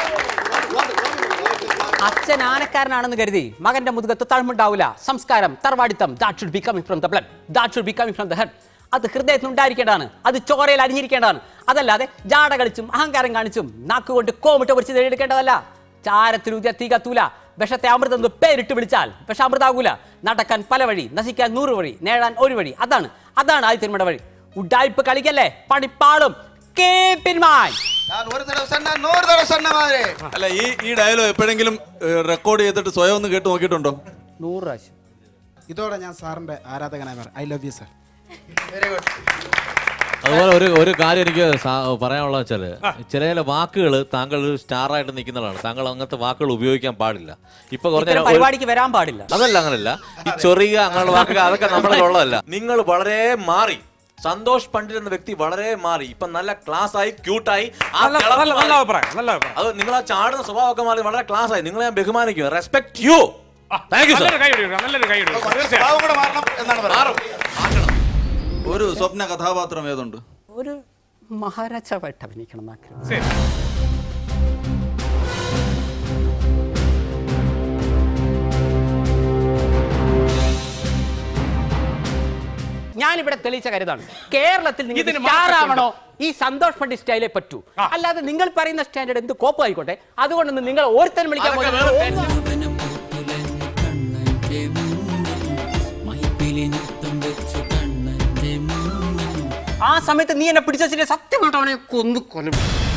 അച്ഛൻ ആനക്കാരനാണെന്ന് കരുതി മകന്റെ മുതുകത്ത് തഴമുണ്ടാവില്ല സംസ്കാരം തറവാടിത്തം that should be coming from the blood that should be coming from the head അത് ഹൃദയത്തിൽ ഉണ്ടായിരിക്കേണ്ടതാണ് അത് ചോരയിൽ അരിഞ്ഞിരിക്കേണ്ടതാണ് അതല്ലാതെ ജാട കളിച്ചും അഹങ്കാരം കാണിച്ചും നാക്കുകൊണ്ട് കോമിട്ട് പൊരിച്ച് നേടിയെടുക്കേണ്ടതല്ല ചാരത്തിലൂതിയ തീ കത്തൂല വിഷത്തെ അമൃതം എന്ന് പേരിട്ട് വിളിച്ചാൽ വിഷാമൃതാകൂല നടക്കാൻ പല വഴി നശിക്കാൻ നൂറ് വഴി നേടാൻ ഒരു വഴി അതാണ് അതാണ് ആദ്യത്തിന്മയുടെ വഴി ഉഡായിപ്പ് കളിക്കല്ലേ പണിപ്പാളും Keep in mind. ഞാൻ ഒരു തടവ സണ്ണ നൂറ് തടവ സണ്ണ മാതിരി അല്ല ഈ ഈ ഡയലോഗ് എപ്പോഴെങ്കിലും റെക്കോർഡ് ചെയ്തിട്ട് സ്വയം ഒന്ന് കേട്ട് നോക്കിയിട്ടുണ്ടോ നൂറ് പ്രാവശ്യം ഇതോടെ ഞാൻ സാറിന്റെ ആരാധകനായി മാറി I love you sir very good അതുപോലെ ഒരു ഒരു കാര്യം എനിക്ക് സാ- പറയാനുള്ളത് വെച്ചാല് ചില ചില വാക്കുകൾ താങ്കൾ ഒരു സ്റ്റാർ ആയിട്ട് നിൽക്കുന്നതാണ് താങ്കൾ അങ്ങനത്തെ വാക്കുകൾ ഉപയോഗിക്കാൻ പാടില്ല ഇപ്പൊ കുറഞ്ഞ ഇത്തരം ഒരു- പരിപാടിക്ക് വരാൻ പാടില്ല അതല്ല അങ്ങനല്ല ഈ ചൊറിയുക അങ്ങനെയുള്ള വാക്കുകൾ അതൊക്കെ നമ്മളിൽ ഉള്ളതല്ല നിങ്ങൾ വളരെ മാറി സന്തോഷ് പണ്ഡിറ്റ് എന്ന വ്യക്തി വളരെ മാറി ഇപ്പൊ നല്ല ക്ലാസ് ആയി ക്യൂട്ടായി ആ നല്ല- തിളക്കം നല്ല- നല്ല മാറി. അഭിപ്രായം നല്ല അഭിപ്രായം അത് നിങ്ങൾ ആ ചാടുന്ന സ്വഭാവമൊക്കെ മാറി വളരെ ക്ലാസ് ആയി നിങ്ങളെ ഞാൻ ബഹുമാനിക്കും respect you thank you sir നല്ലൊരു കൈ കൊടുക്കുക നല്ലൊരു കൈ കൊടുക്കുക തീർച്ചയായും ഭാവം കൂടെ മാറണം എന്നാണ് പറയുന്നത് ഒരു സ്വപ്ന കഥാപാത്രം ഏതുണ്ട് ഒരു മഹാരാജാവായിട്ട് അഭിനയിക്കണം എന്നാഗ്രഹം ശരി ഞാനിവിടെ തെളിയിച്ച കരുതാണ് കേരളത്തിൽ നിങ്ങൾ ഇതിന് സ്റ്റാർ മാർക്കറ്റ് ആവണോ ഈ സന്തോഷ് പണ്ഡിറ്റ് സ്റ്റൈലേ പറ്റൂ അല്ലാതെ നിങ്ങൾ പറയുന്ന സ്റ്റാൻഡേർഡ് എന്ത് കോപ്പം ആയിക്കോട്ടെ അതുകൊണ്ടൊന്നും നിങ്ങൾ ഓരോരുത്തരും വിളിക്കാൻ അതൊക്കെ പോകുന്നത് വേറെ ഓ- കണ്ണന്റെ മുന്നിൽ മൈപ്പിലി നൃത്തം വെച്ചു കണ്ണന്റെ മുന്നിൽ ആ സമയത്ത് നീ എന്നെ പിടിച്ചു വെച്ചിട്ട് സത്യം കേട്ടോ അവനെ കൊന്നു കൊല്ലും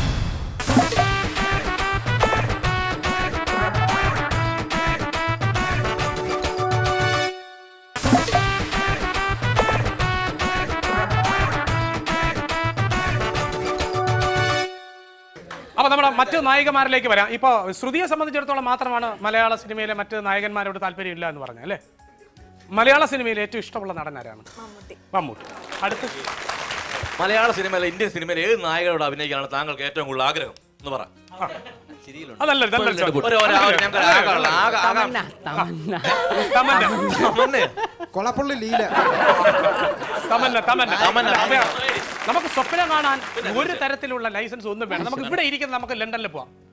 അപ്പൊ നമ്മുടെ മറ്റ് നായികമാരിലേക്ക് വരാം ഇപ്പൊ ശ്രുതിയെ സംബന്ധിച്ചിടത്തോളം മാത്രമാണ് മലയാള സിനിമയിലെ മറ്റ് നായകന്മാരോട് താല്പര്യമില്ല എന്ന് പറഞ്ഞത് അല്ലേ മലയാള സിനിമയിൽ ഏറ്റവും ഇഷ്ടമുള്ള നടൻ ആരാണ് മമ്മൂട്ടി അടുത്ത് മലയാള സിനിമയിലെ ഇന്ത്യൻ സിനിമയിലെ ഏത് നായകനോട് അഭിനയിക്കാനാണ് താങ്കൾക്ക് ഏറ്റവും കൂടുതൽ ആഗ്രഹം എന്ന് പറ അതല്ല നല്ലൊരു ചോദ്യം. ഒരു- ഒരു- ഒരു- ഞങ്ങൾക്ക് ആകാനുള്ള- ആകാ- ആകാ- തമന്ന, തമന്ന. തമന്ന. തമന്നെ. കൊളപ്പള്ളി ലീല തമന്ന തമന്ന തമന്ന. അപ്പൊ നമുക്ക് സ്വപ്നം കാണാൻ ഒരു തരത്തിലുള്ള ലൈസൻസ് ഒന്നും വേണം നമുക്ക് ഇവിടെ ഇരിക്കുന്ന നമുക്ക് ലണ്ടനിൽ പോവാം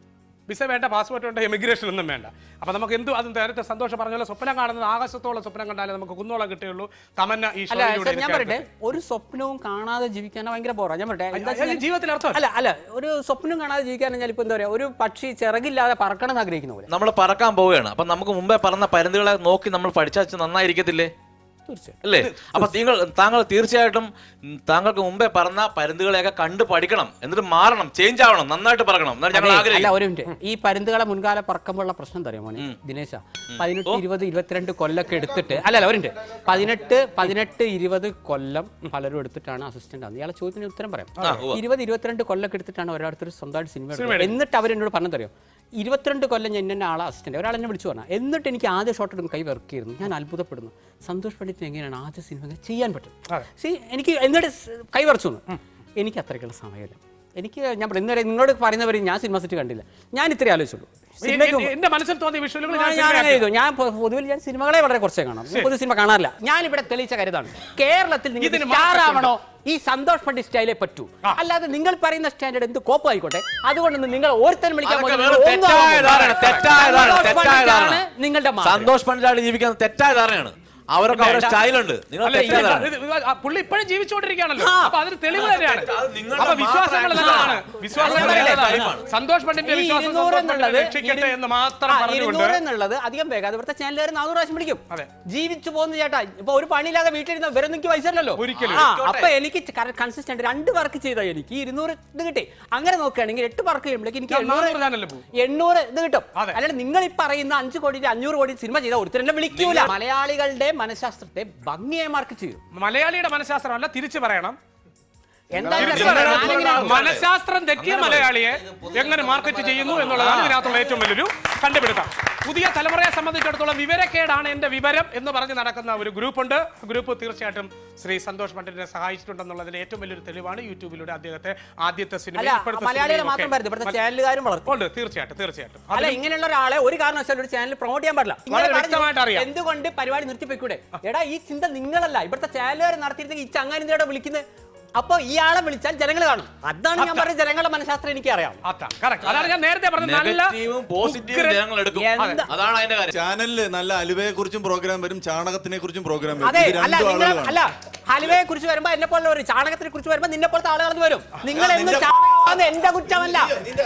വിസ വേണ്ട പാസ്പോർട്ട് വേണ്ട എമിഗ്രേഷൻ ഒന്നും വേണ്ട അപ്പൊ നമുക്ക് എന്തു അത് നേരത്തെ സന്തോഷം പറഞ്ഞ പോലെ സ്വപ്നം കാണുന്നത് ആകാശത്തോളം സ്വപ്നം കണ്ടാലേ നമുക്ക് കുന്നോളം കിട്ടുകയുള്ളൂ തമന്ന ഈ അല്ല ഷോയിലൂടെ സർ ഞാൻ എനിക്ക് പറയട്ടെ ഒരു സ്വപ്നവും കാണാതെ ജീവിക്കാൻ ഭയങ്കര ബോറാ ഞാൻ പറയട്ടെ എന്താ അതിന് വെച്ചാൽ- ജീവിതത്തിൽ അർത്ഥം അല്ല അല്ല ഒരു സ്വപ്നം കാണാതെ ജീവിക്കാൻ കഴിഞ്ഞാൽ ഇപ്പൊ എന്താ പറയാ ഒരു പക്ഷി ചിറകില്ലാതെ പറക്കണം എന്ന് ആഗ്രഹിക്കുന്ന പോലെ നമ്മൾ പറക്കാൻ പോവുകയാണ് അപ്പൊ നമുക്ക് മുമ്പേ പറഞ്ഞ പരുന്തുകളെ നോക്കി നമ്മൾ പഠിച്ചാൽ നന്നായിരിക്കത്തില്ലേ തീർച്ചയായും അല്ലേ അപ്പൊ നിങ്ങൾ താങ്കൾ തീർച്ചയായിട്ടും ഉം, താങ്കൾക്ക് മുമ്പേ പറഞ്ഞ പരുന്തുകളെയൊക്കെ കണ്ട് പഠിക്കണം എന്നിട്ട് മാറണം ചേഞ്ച് ആവണം നന്നായിട്ട് പറക്കണം എന്നാണ് ഞങ്ങൾ അതെ, അല്ല ആഗ്രഹിക്കുന്നത് ഒരു മിനിറ്റ് ഈ പരുന്തുകളെ മുൻകാല പറക്കുമ്പോഴുള്ള പ്രശ്നം തരാം മോനെ ദിനേശ പതിനെട്ട് ഇരുപത് ഇരുപത്തിരണ്ട് കൊല്ലൊക്കെ എടുത്തിട്ട് അല്ലല്ല ഒരു മിനിറ്റ് പതിനെട്ട് പതിനെട്ട് ഇരുപത് കൊല്ലം പലരും എടുത്തിട്ടാണ് അസിസ്റ്റന്റ് ആവുന്നത് ഇയാളെ ചോദ്യത്തിന് ഉത്തരം പറയാം ആ, ഉവ്വ. ഇരുപത് ഇരുപത്തിരണ്ട് കൊല്ലൊക്കെ എടുത്തിട്ടാണ് ഒരാളത്തൊരു സ്വന്തമായിട്ട് സിനിമ സിനിമ എടുത്തത്. എന്നിട്ട് അവരെന്നോട് പറഞ്ഞതറിയോ ഇരുപത്തിരണ്ട് കൊല്ലം ഞാൻ ഇന്ന ആളെ അസിസ്റ്റന്റ് ഒരാൾ എന്നെ വിളിച്ചു പറഞ്ഞാൽ എന്നിട്ട് എനിക്ക് ആദ്യ ഷോട്ട് എടുക്കും കൈ വർക്ക് ചെയ്യുന്നു ഞാൻ അത്ഭുതപ്പെടുന്നു സന്തോഷ് പണ്ഡിറ്റിന് എങ്ങനെയാണ് ആദ്യ സിനിമ ഇങ്ങനെ ചെയ്യാൻ പറ്റും സി എനിക്ക് എന്നിട്ട് സ് കൈ വരച്ചു എനിക്ക് അത്രയ്ക്കുള്ള സമയമില്ല എനിക്ക് ഞാൻ പറഞ്ഞു, ഇന്നുവരെ നിങ്ങളോട് പറയുന്നവർ ഞാൻ സിനിമ സെറ്റ് കണ്ടില്ല ഞാൻ ഇത്രേ ആലോചിച്ചുള്ളൂ സിനിമയ്ക്ക് എ- എന്റെ മനസ്സിൽ തോന്നിയ വിഷ്വലുകൾ ഞാൻ ഞാൻ ഞാൻ അങ്ങനെ സിനിമയാക്കി. ചെയ്തു ഞാൻ പൊ- പൊതുവിൽ ഞാൻ സിനിമകളെ വളരെ കുറച്ചേ കാണാം ഞാൻ പൊതു സിനിമ കാണാറില്ല ഞാൻ ഇവിടെ തെളിയിച്ച കരുതാണ് കേരളത്തിൽ നിങ്ങൾ ഇതിന് സ്റ്റാർ മാറ്റമുണ്ട്. ആവണോ ഈ സന്തോഷ് പണ്ഡിറ്റ് സ്റ്റൈലേ പറ്റൂ അല്ലാതെ നിങ്ങൾ പറയുന്ന സ്റ്റാൻഡേർഡ് എന്ത് കോപ്പായിക്കോട്ടെ അതുകൊണ്ടൊന്നും നിങ്ങൾ ഓരോരുത്തരും വിളിക്കാൻ അതൊക്കെ പോകുന്നത് വെറും ഒന്നും തെറ്റായ ആവില്ല. ധാരണ, തെറ്റായ ധാരണ, സന്തോഷ് തെറ്റായ ധാരണ. പണ്ഡിറ്റാണ് നിങ്ങളുടെ മാതൃക. സന്തോഷ് പണ്ഡിറ്റായിട്ട് ജീവിക്കുന്ന തെറ്റായ ധാരണയാണ് അവരൊക്കെ അവരുടെ സ്റ്റൈലുണ്ട് നിങ്ങൾ അല്ല, തെറ്റായ ഇത് ധാരണ ഇത് ഇത് ആ പുള്ളി ഇപ്പോഴും ജീവിച്ചുകൊണ്ടിരിക്കുകയാണല്ലോ ആ. അപ്പൊ അതിന് തെളിവ് തന്നെയാണ് അത് നിങ്ങളുടെ അപ്പൊ വിശ്വാസങ്ങൾ മാത്രം നല്ലതാണ് ആ. വിശ്വാസങ്ങൾ അത് പറയട്ടെ. നല്ലതാണ് സന്തോഷ് പണ്ഡിന്റെ ഈ വിശ്വാസം ഇരുന്നൂറ് സന്തോഷ് പണ്ഡിറ്റിനെ എന്നുള്ളത് രക്ഷിക്കട്ടെ ഇരു- എന്ന് മാത്രം ആ, പറഞ്ഞുകൊണ്ട് ഇരുന്നൂറ് എന്നുള്ളത് അധികം വേഗം അത് ഇവിടുത്തെ ചാനലുകാർ നാനൂറ് പ്രാവശ്യം വിളിക്കും അതെ. ജീവിച്ചു പോകുന്ന ചേട്ടാ ഇപ്പൊ ഒരു പണിയില്ലാതെ വീട്ടിലിരുന്ന വേറെ എനിക്ക് പൈസ ഇല്ലല്ലോ ഒരിക്കലും. ആ, അപ്പൊ എനിക്ക് കൺസിസ്റ്റന്റ് രണ്ട് വർക്ക് ചെയ്താൽ എനിക്ക് ഈ ഇരുന്നൂറ് ഇത് കിട്ടി അങ്ങനെ നോക്കുകയാണെങ്കിൽ എട്ട് വർക്ക് ചെയ്യുമ്പോഴേക്ക് എനിക്ക് ഞാൻ എണ്ണൂറ് നാനൂറ് ചാനലിൽ പോകും എണ്ണൂറ് ഇത് കിട്ടും അതെ. അല്ലാണ്ട് നിങ്ങൾ ഈ പറയുന്ന അഞ്ച് കോടി അഞ്ഞൂറ് കോടി സിനിമ ചെയ്ത ഒരുത്തരെന്നെ വിളിക്കൂല മലയാളികളുടെ മനഃശാസ്ത്രത്തെ ഭംഗിയായി മാർക്ക് ചെയ്യും മലയാളിയുടെ മനഃശാസ്ത്രമല്ല തിരിച്ചു പറയണം എന്തായാലും തിരിച്ചു പറയണം. ഞാനിങ്ങനെ- മനഃശാസ്ത്രം തെറ്റിയ മലയാളിയെ എങ്ങനെ മാർക്കറ്റ് ചെയ്യുന്നു എന്നുള്ളതാണ് ഇതിനകത്തുള്ള ഏറ്റവും വലിയൊരു കണ്ടുപിടുത്തം പുതിയ തലമുറയെ സംബന്ധിച്ചിടത്തോളം വിവരക്കേടാണ് എന്റെ വിവരം എന്ന് പറഞ്ഞ് നടക്കുന്ന ഒരു ഗ്രൂപ്പുണ്ട് ഗ്രൂപ്പ് തീർച്ചയായിട്ടും ശ്രീ സന്തോഷ് പണ്ഡിറ്റിനെ സഹായിച്ചിട്ടുണ്ടെന്നുള്ളതിന് ഏറ്റവും വലിയൊരു തെളിവാണ് യൂട്യൂബിലൂടെ അദ്ദേഹത്തെ ആദ്യത്തെ സിനിമ അല്ല മലയാളികളെ മാത്രം വരുന്നത് ഇവിടുത്തെ ചാനലുകാരും വളർത്തും ഉണ്ട് തീർച്ചയായിട്ടും തീർച്ചയായിട്ടും അല്ല അതിലും- ഇങ്ങനെയുള്ള ഒരാളെ ഒരു കാരണവശാലും ഒരു ചാനൽ പ്രൊമോട്ട് ചെയ്യാൻ പാടില്ല ഇങ്ങനെ വളരെ പറഞ്ഞു, വ്യക്തമായിട്ട് അറിയാം. എന്തുകൊണ്ട് പരിപാടി നിർത്തിപ്പോയിക്കൂടെ എടാ ഈ ചിന്ത നിങ്ങളല്ല ഇവിടുത്തെ ചാനലുകാർ നടത്തിയിരുന്നെങ്കിൽ ഈ ചങ്ങാനിന്തയുടെ വിളിക്കുന്നത് അപ്പൊ ഇയാളെ വിളിച്ചാൽ ജനങ്ങൾ കാണും അതാണ് ഞാൻ പറഞ്ഞ ജനങ്ങളുടെ മനഃശാസ്ത്രം എനിക്ക് അറിയാം അതാണ് correct. അതാണ് ഞാൻ നേരത്തെ പറഞ്ഞത് നല്ല നെഗറ്റീവും പോസിറ്റീവും ഉഗ്രൻ- ജനങ്ങൾ എടുക്കും എന്താ- അതാണ് അതിന്റെ കാര്യം ചാനലില് നല്ല അലുവയെ കുറിച്ചും പ്രോഗ്രാം വരും ചാണകത്തിനെ കുറിച്ചും പ്രോഗ്രാം വരും അതെ ഇത് അല്ല രണ്ടും നിങ്ങൾ ആളുകളാണ്. അല്ല ഹലുവയെ കുറിച്ച് വരുമ്പോ എന്നെ പോലെ ഒരു ചാണകത്തിനെ കുറിച്ച് വരുമ്പോ നിന്നെ പോലത്തെ ആളുകൾ വരും നിങ്ങൾ എന്ന് നിന്റെ- ചാണകം എന്റെ കുറ്റമല്ല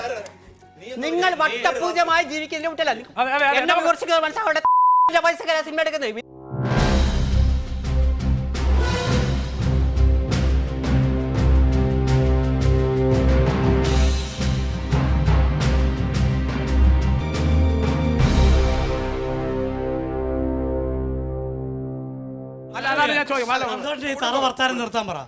നിങ്ങൾ വട്ടപൂജമായി ജീവിക്കുന്നതിന്റെ കുറ്റമല്ല അതെ, അതെ, അതെ. എന്നെ കുറച്ച് മനസ്സിലാവട്ടെ പൈസ സിനിമ എടുക്കുന്നത് അല്ല അതാണ് ഞാൻ ചോദിക്കും അല്ല, സന്തോഷിന് ഈ തറ വർത്താനം നിർത്താൻ പറ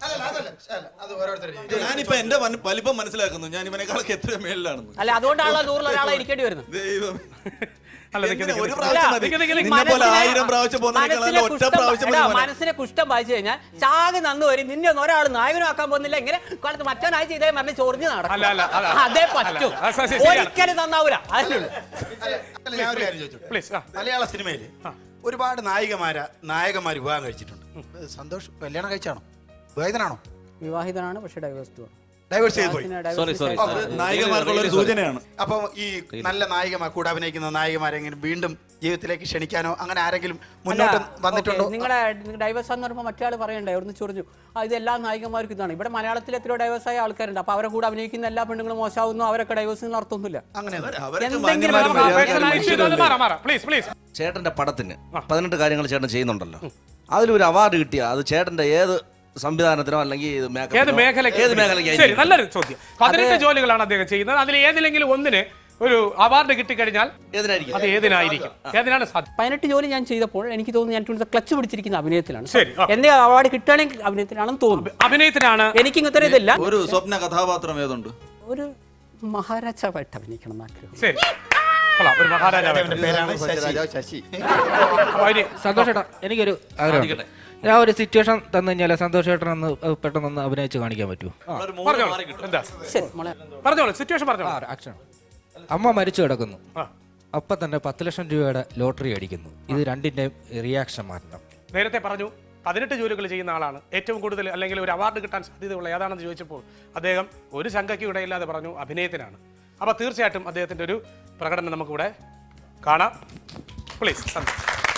ഞാനിപ്പോ എന്റെ വൻ- വലിപ്പം മനസ്സിലാക്കുന്നു ഞാൻ ഇവനേക്കാളൊക്കെ എത്ര മേളിലാണെന്ന് അല്ല അതുകൊണ്ടാണല്ലോ നൂറിൽ ഒരാളെ ഇരിക്കേണ്ടി വരുന്നത് ദൈവം അല്ല, നിക്ക്, എന്തിനാ? നിക്ക്, ഒരു നിക്ക്. പ്രാവശ്യം അല്ല, മതി. നിക്ക്, നിക്ക്, നിക്ക്. നിന്നെ പോലെ മനസ്സിനെ- ആയിരം പ്രാവശ്യം പോകുന്നതിനേക്കാൾ മനസ്സിനെ ഒറ്റ കുഷ്ഠം- പ്രാവശ്യം എടാ, മതി മോനെ. മനസ്സിനെ കുഷ്ടം വായിച്ചു കഴിഞ്ഞാൽ ചാകി നന്ന് വരും നിന്നെ ഒന്നും ഒരാൾ നായകനാക്കാൻ പോകുന്നില്ല ഇങ്ങനെ കാലത്ത് മറ്റവനായി ചെയ്തേ മരണ ചൊറിഞ്ഞ് നടക്കും അല്ല, അല്ല, അല്ല. അതേ പറ്റൂ അല്ല, അല്ല, ശരി, ശരിയാണ്. ഒരിക്കലും നന്നാവൂല അതിനുള്ളൂ അല്ല ഞാൻ ഒരു കാര്യം ചോദിച്ചു Please, ആ. മലയാള സിനിമയിൽ ഒരുപാട് നായികമാര നായകന്മാർ വിവാഹം കഴിച്ചിട്ടുണ്ട് സന്തോഷ് കല്യാണം കഴിച്ചാണോ വിവാഹിതനാണോ വിവാഹിതനാണ് പക്ഷെ ഡൈവേഴ്സ് ഡൈവേഴ്സ് ചെയ്ത് പോയി Sorry, sorry, അപ്പൊ sorry. നായികമാർക്കുള്ള ഒരു സൂചനയാണ് അപ്പൊ ഈ നല്ല നായികമാർ കൂടെ അഭിനയിക്കുന്ന നായികമാരെങ്കിലും വീണ്ടും ജീവിതത്തിലേക്ക് ക്ഷണിക്കാനോ അങ്ങനെ ആരെങ്കിലും മുന്നോട്ട് വന്നിട്ടുണ്ടോ നിങ്ങളുടെ ഡൈവേഴ്സ് എന്ന് പറയുമ്പോൾ മറ്റേ ആൾ പറയണ്ടേ അവിടുന്ന് ചൊറിഞ്ഞു ആ ഇത് എല്ലാ നായികമാർക്കും ഇതാണ് ഇവിടെ മലയാളത്തിൽ എത്രയോ ഡൈവേഴ്സ് ആയ ആൾക്കാരുണ്ട് അപ്പൊ അവരെ കൂടെ അഭിനയിക്കുന്ന എല്ലാ പെണ്ണുങ്ങളും മോശമാവുന്നു അവരൊക്കെ ഡൈവേഴ്സ് അർത്ഥമൊന്നുമില്ല അങ്ങനെ അവരൊക്കെ എന്തെങ്കിലും മാന്യന്മാരും ഒരു മര്യാദക്കാരും personal issue ഇതൊന്ന് മാറാം, മാറാം. Please, please. ചേട്ടന്റെ പടത്തിന് പതിനെട്ട് കാര്യങ്ങൾ ചേട്ടൻ ചെയ്യുന്നുണ്ടല്ലോ അതിലൊരു അവാർഡ് കിട്ടിയ അത് ചേട്ടന്റെ ഏത് സംവിധാനത്തിനോ അല്ലെങ്കിൽ ഇത് ഏത് മേക്കപ്പിനോ, മേഖലയ്ക്ക് ഏത് മേഖലയ്ക്ക് ശരി നല്ലൊരു ചോദ്യം പതിനെട്ട് ജോലികളാണ് അദ്ദേഹം ചെയ്യുന്നത് അതിൽ ഏതിലെങ്കിലും ഒന്നിന് ഒരു അവാർഡ് കിട്ടിക്കഴിഞ്ഞാൽ ഏതിനായിരിക്കും അത് ഏതിനായിരിക്കും ഏതിനാണ് സാധ്യത പതിനെട്ട് ജോലി ഞാൻ ചെയ്തപ്പോൾ എനിക്ക് തോന്നുന്നു ഞാൻ ഇവിടുത്തെ ക്ലച്ച് പിടിച്ചിരിക്കുന്ന അഭിനയത്തിലാണ് ശരി, ആ. എന്റെ അവാർഡ് കിട്ടുകയാണെങ്കിൽ അഭിനയത്തിലാണെന്ന് തോന്നുന്നു അഭിനയത്തിനാണ് എനിക്ക് ഇങ്ങനത്തെ ഇതില്ല ഒരു സ്വപ്ന കഥാപാത്രം ഏതുണ്ട് ഒരു മഹാരാജാവായിട്ട് അഭിനയിക്കണം എന്ന് ആഗ്രഹം ശരി കൊള്ളാം ഒരു മഹാരാജാവ് പേരാണ് ശശി. രാജാവ് ശശി സന്തോഷേട്ടാ എനിക്കൊരു ആഗ്രഹം ഞാൻ ഒരു സിറ്റുവേഷൻ തന്നു കഴിഞ്ഞാൽ സന്തോഷേട്ടൻ ഒന്ന് പെട്ടെന്ന് അഭിനയിച്ച് കാണിക്കാൻ പറ്റുമോ പറഞ്ഞോളൂ എന്താ ശരി മോളെ പറഞ്ഞോളൂ സിറ്റുവേഷൻ പറഞ്ഞോളൂ ആക്ഷൻ അമ്മ മരിച്ചു കിടക്കുന്നു ആ. അപ്പൊ തന്നെ പത്ത് ലക്ഷം രൂപയുടെ ലോട്ടറി അടിക്കുന്നു ഇത് രണ്ടിന്റെയും റിയാക്ഷൻ മാറ്റണം നേരത്തെ പറഞ്ഞു പതിനെട്ട് ജോലികൾ ചെയ്യുന്ന ആളാണ് ഏറ്റവും കൂടുതൽ അല്ലെങ്കിൽ ഒരു അവാർഡ് കിട്ടാൻ സാധ്യതയുള്ള ഏതാണെന്ന് ചോദിച്ചപ്പോൾ അദ്ദേഹം ഒരു ശങ്കയ്ക്കും ഇടയില്ലാതെ പറഞ്ഞു അഭിനയത്തിനാണ് അപ്പോൾ തീർച്ചയായിട്ടും അദ്ദേഹത്തിൻ്റെ ഒരു പ്രകടനം നമുക്കിവിടെ കാണാം പ്ലീസ് സന്തോഷ്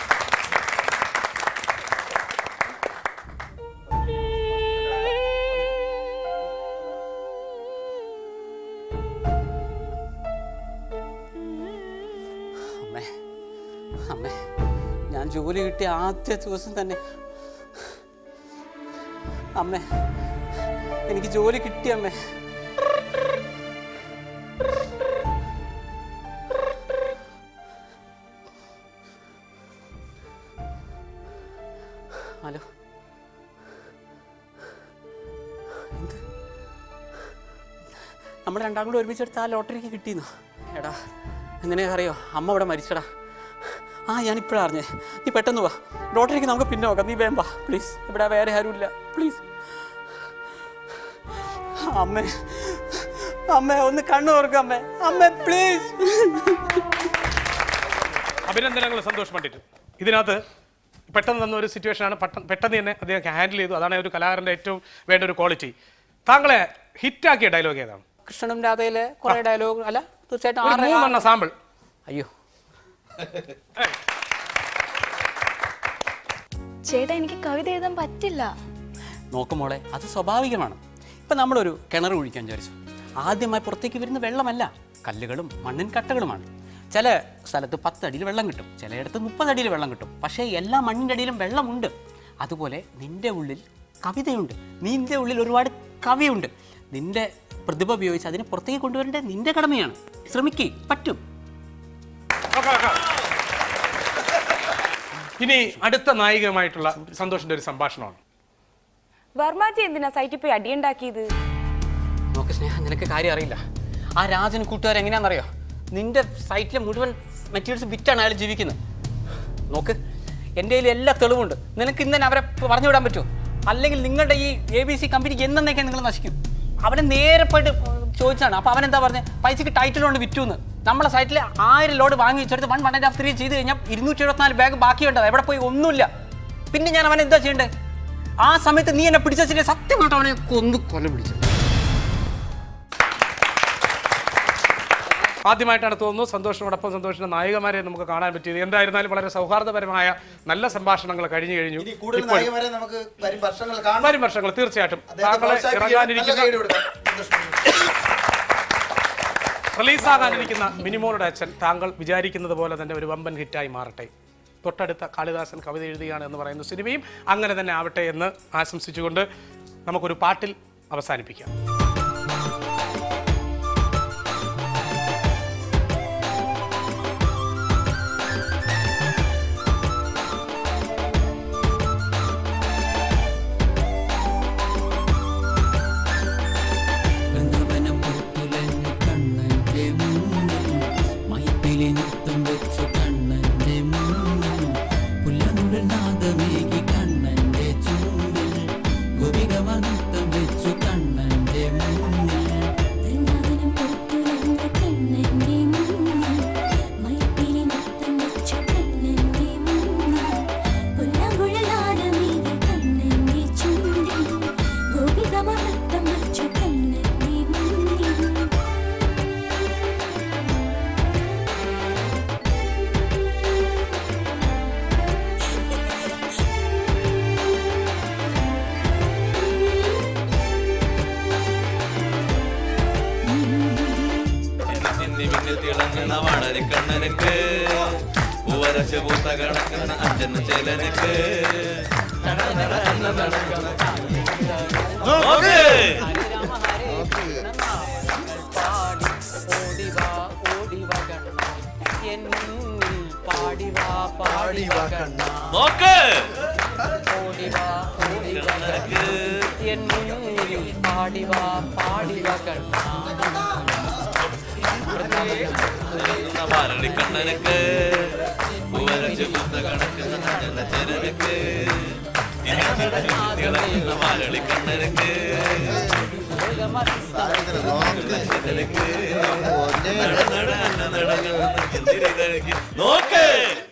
അമ്മേ അമ്മേ ഞാൻ ജോലി കിട്ടിയ ആദ്യ ദിവസം തന്നെ അമ്മേ എനിക്ക് ജോലി കിട്ടി അമ്മേ ഹലോ എന്ത് നമ്മൾ രണ്ടാം കൂടെ ഒരുമിച്ചെടുത്ത് ആ ലോട്ടറിക്ക് കിട്ടിയെന്നോ എടാ എങ്ങനെയാ അറിയോ അമ്മ ഇവിടെ മരിച്ചടാ ആ ഞാനിപ്പോഴാണ് അറിഞ്ഞേ നീ പെട്ടെന്ന് വാ ലോട്ടറിക്ക് നമുക്ക് പിന്നെ നോക്കാം നീ വേം വാ പ്ലീസ് ഇവിടെ വേറെ ആരുമില്ല പ്ലീസ് അമ്മേ അമ്മേ ഒന്ന് കണ്ണു തുറക്കും അമ്മേ അമ്മേ പ്ലീസ് അഭിനന്ദനങ്ങൾ സന്തോഷ് പണ്ഡിറ്റ് ഇതിനകത്ത് പെട്ടെന്ന് തന്ന ഒരു സിറ്റുവേഷൻ ആണ് പെട്ടെന്ന് പെട്ടെന്ന് തന്നെ അദ്ദേഹം ഹാൻഡിൽ ചെയ്തു അതാണ് ഒരു കലാകാരന്റെ ഏറ്റവും വേണ്ട ഒരു ക്വാളിറ്റി താങ്കളെ ഹിറ്റാക്കിയ ഡയലോഗ് ഏതാണ് കൃഷ്ണനും രാധയിലെ കുറെ ഡയലോഗ് അല്ല തീർച്ചയായിട്ടും ഒരു ആറ് മൂന്നെണ്ണം സാമ്പിൾ അയ്യോ ചേട്ടാ എനിക്ക് കവിത എഴുതാൻ പറ്റില്ല നോക്കുമോളെ അത് സ്വാഭാവികമാണ് ഇപ്പം നമ്മളൊരു കിണർ കുഴിക്കാൻ വിചാരിച്ചു ആദ്യമായി പുറത്തേക്ക് വരുന്ന വെള്ളമല്ല കല്ലുകളും മണ്ണിൻ കട്ടകളുമാണ് ചില സ്ഥലത്ത് പത്തടിയിൽ വെള്ളം കിട്ടും ചിലയിടത്ത് മുപ്പതടിയിൽ വെള്ളം കിട്ടും പക്ഷേ എല്ലാ മണ്ണിൻ്റെ അടിയിലും വെള്ളമുണ്ട് അതുപോലെ നിന്റെ ഉള്ളിൽ കവിതയുണ്ട് നിന്റെ ഉള്ളിൽ ഒരുപാട് കവിയുണ്ട് നിന്റെ പ്രതിഭ ഉപയോഗിച്ച് അതിനെ പുറത്തേക്ക് കൊണ്ടുവരേണ്ടത് നിന്റെ കടമയാണ് ശ്രമിക്കേ പറ്റും ഇനി അടുത്ത നായികയുമായിട്ടുള്ള സന്തോഷിന്റെ ഒരു സംഭാഷണമാണ് വർമാജി എന്തിനാ സൈറ്റിൽ പോയി അടിയുണ്ടാക്കിയത് നോക്ക് സ്നേഹം നിനക്ക് കാര്യം അറിയില്ല ആ രാജന് കൂട്ടുകാർ എങ്ങനെയാണെന്നറിയോ നിന്റെ സൈറ്റിലെ മുഴുവൻ മെറ്റീരിയൽസ് വിറ്റാണ് അയാൾ ജീവിക്കുന്നത് നോക്ക് എൻ്റെ കയ്യിൽ എല്ലാ തെളിവുണ്ട് നിനക്ക് ഇന്ന് തന്നെ അവരെ പറഞ്ഞു വിടാൻ പറ്റുമോ അല്ലെങ്കിൽ നിങ്ങളുടെ ഈ എ ബി സി കമ്പനിക്ക് എന്നേക്കാൻ നിങ്ങൾ നശിക്കും അവനെ നേരെ പോയിട്ട് ചോദിച്ചാണ് അപ്പോൾ അവൻ എന്താ പറഞ്ഞത് പൈസക്ക് ടൈറ്റിൽ കൊണ്ട് വിറ്റു എന്ന് നമ്മളെ സൈറ്റിൽ ആയിരം ലോഡ് വാങ്ങി വെച്ചെടുത്ത് one one and half three ചെയ്ത് കഴിഞ്ഞാൽ ഇരുന്നൂറ്റി എഴുപത്തിനാല് ബാഗ് ബാക്കിയുണ്ടത് എവിടെ പോയി ഒന്നുമില്ല പിന്നെ ഞാൻ അവൻ എന്താ ചെയ്യണ്ടേ ആ സമയത്ത് നീ എന്നെ പിടിച്ചിട്ട് സത്യമായിട്ട് അവനെ കൊന്നു കൊല പിടിച്ചു ആദ്യമായിട്ടാണ് തോന്നുന്നു സന്തോഷിനോടൊപ്പം സന്തോഷിന്റെ നായികമാരെ നമുക്ക് കാണാൻ പറ്റിയത് എന്തായിരുന്നാലും വളരെ സൗഹാർദ്ദപരമായ നല്ല സംഭാഷണങ്ങൾ കഴിഞ്ഞു കഴിഞ്ഞു കൂടുതൽ ഇപ്പോൾ നായകന്മാരെ നമുക്ക് വരും വർഷങ്ങൾ കാണാം വരും വർഷങ്ങൾ തീർച്ചയായിട്ടും അദ്ദേഹത്തെ താങ്കളെ പ്രോത്സാഹിപ്പിക്കുക. നല്ല ഇറങ്ങാനിരിക്കുന്ന കൈയ്യടി കൊടുക്കാം. റിലീസാകാനിരിക്കുന്ന മിനിമോളുടെ അച്ഛൻ താങ്കൾ വിചാരിക്കുന്നത് പോലെ തന്നെ ഒരു വമ്പൻ ഹിറ്റായി മാറട്ടെ തൊട്ടടുത്ത കാളിദാസൻ കവിത എഴുതുകയാണ് എന്ന് പറയുന്ന സിനിമയും അങ്ങനെ തന്നെ ആവട്ടെ എന്ന് ആശംസിച്ചുകൊണ്ട് നമുക്കൊരു പാട്ടിൽ അവസാനിപ്പിക്കാം വൃന്ദാവനം പൂത്തുലഞ്ഞു കണ്ണന്റെ മുന്നിൽ മൈപ്പിലി നൃത്തം വെച്ചു കണ്ണന്റെ മുന്നിൽ പുല്ലനുഴൽ നാദമേകി കണ്ണന്റെ ചുണ്ടിൽ ഗോപികമ നൃത്തം വെച്ചു കണ്ണന്റെ മുന്നിൽ വൃന്ദാവനം പൂത്തുലഞ്ഞു കണ്ണന്റെ മുന്നിൽ മൈപ്പിലി നൃത്തം വെച്ചു കണ്ണന്റെ മുന്നിൽ പുല്ലങ്കുഴലാരമേകി കണ്ണന്റെ ചുണ്ടിൽ ഗോപികമ നൃത്തം വെച്ചു കണ്ണന്റെ മുന്നിൽ ചിന്നി മിന്നിൽ തിളങ്ങണ വാടരിക്കണ്ണനക്ക് പൂവരശ പൂത്ത കണക്കണ അഞ്ചന ചേലനക്ക് നോക്ക് നോക്ക് വാരടിക്കണ്ണനക്ക് പൂവരശ പൂത്ത കണക്കണ അഞ്ചന ചേലനക്ക് തിളങ്ങുന്ന വാരടിക്കണ്ണനക്ക് നോക്ക്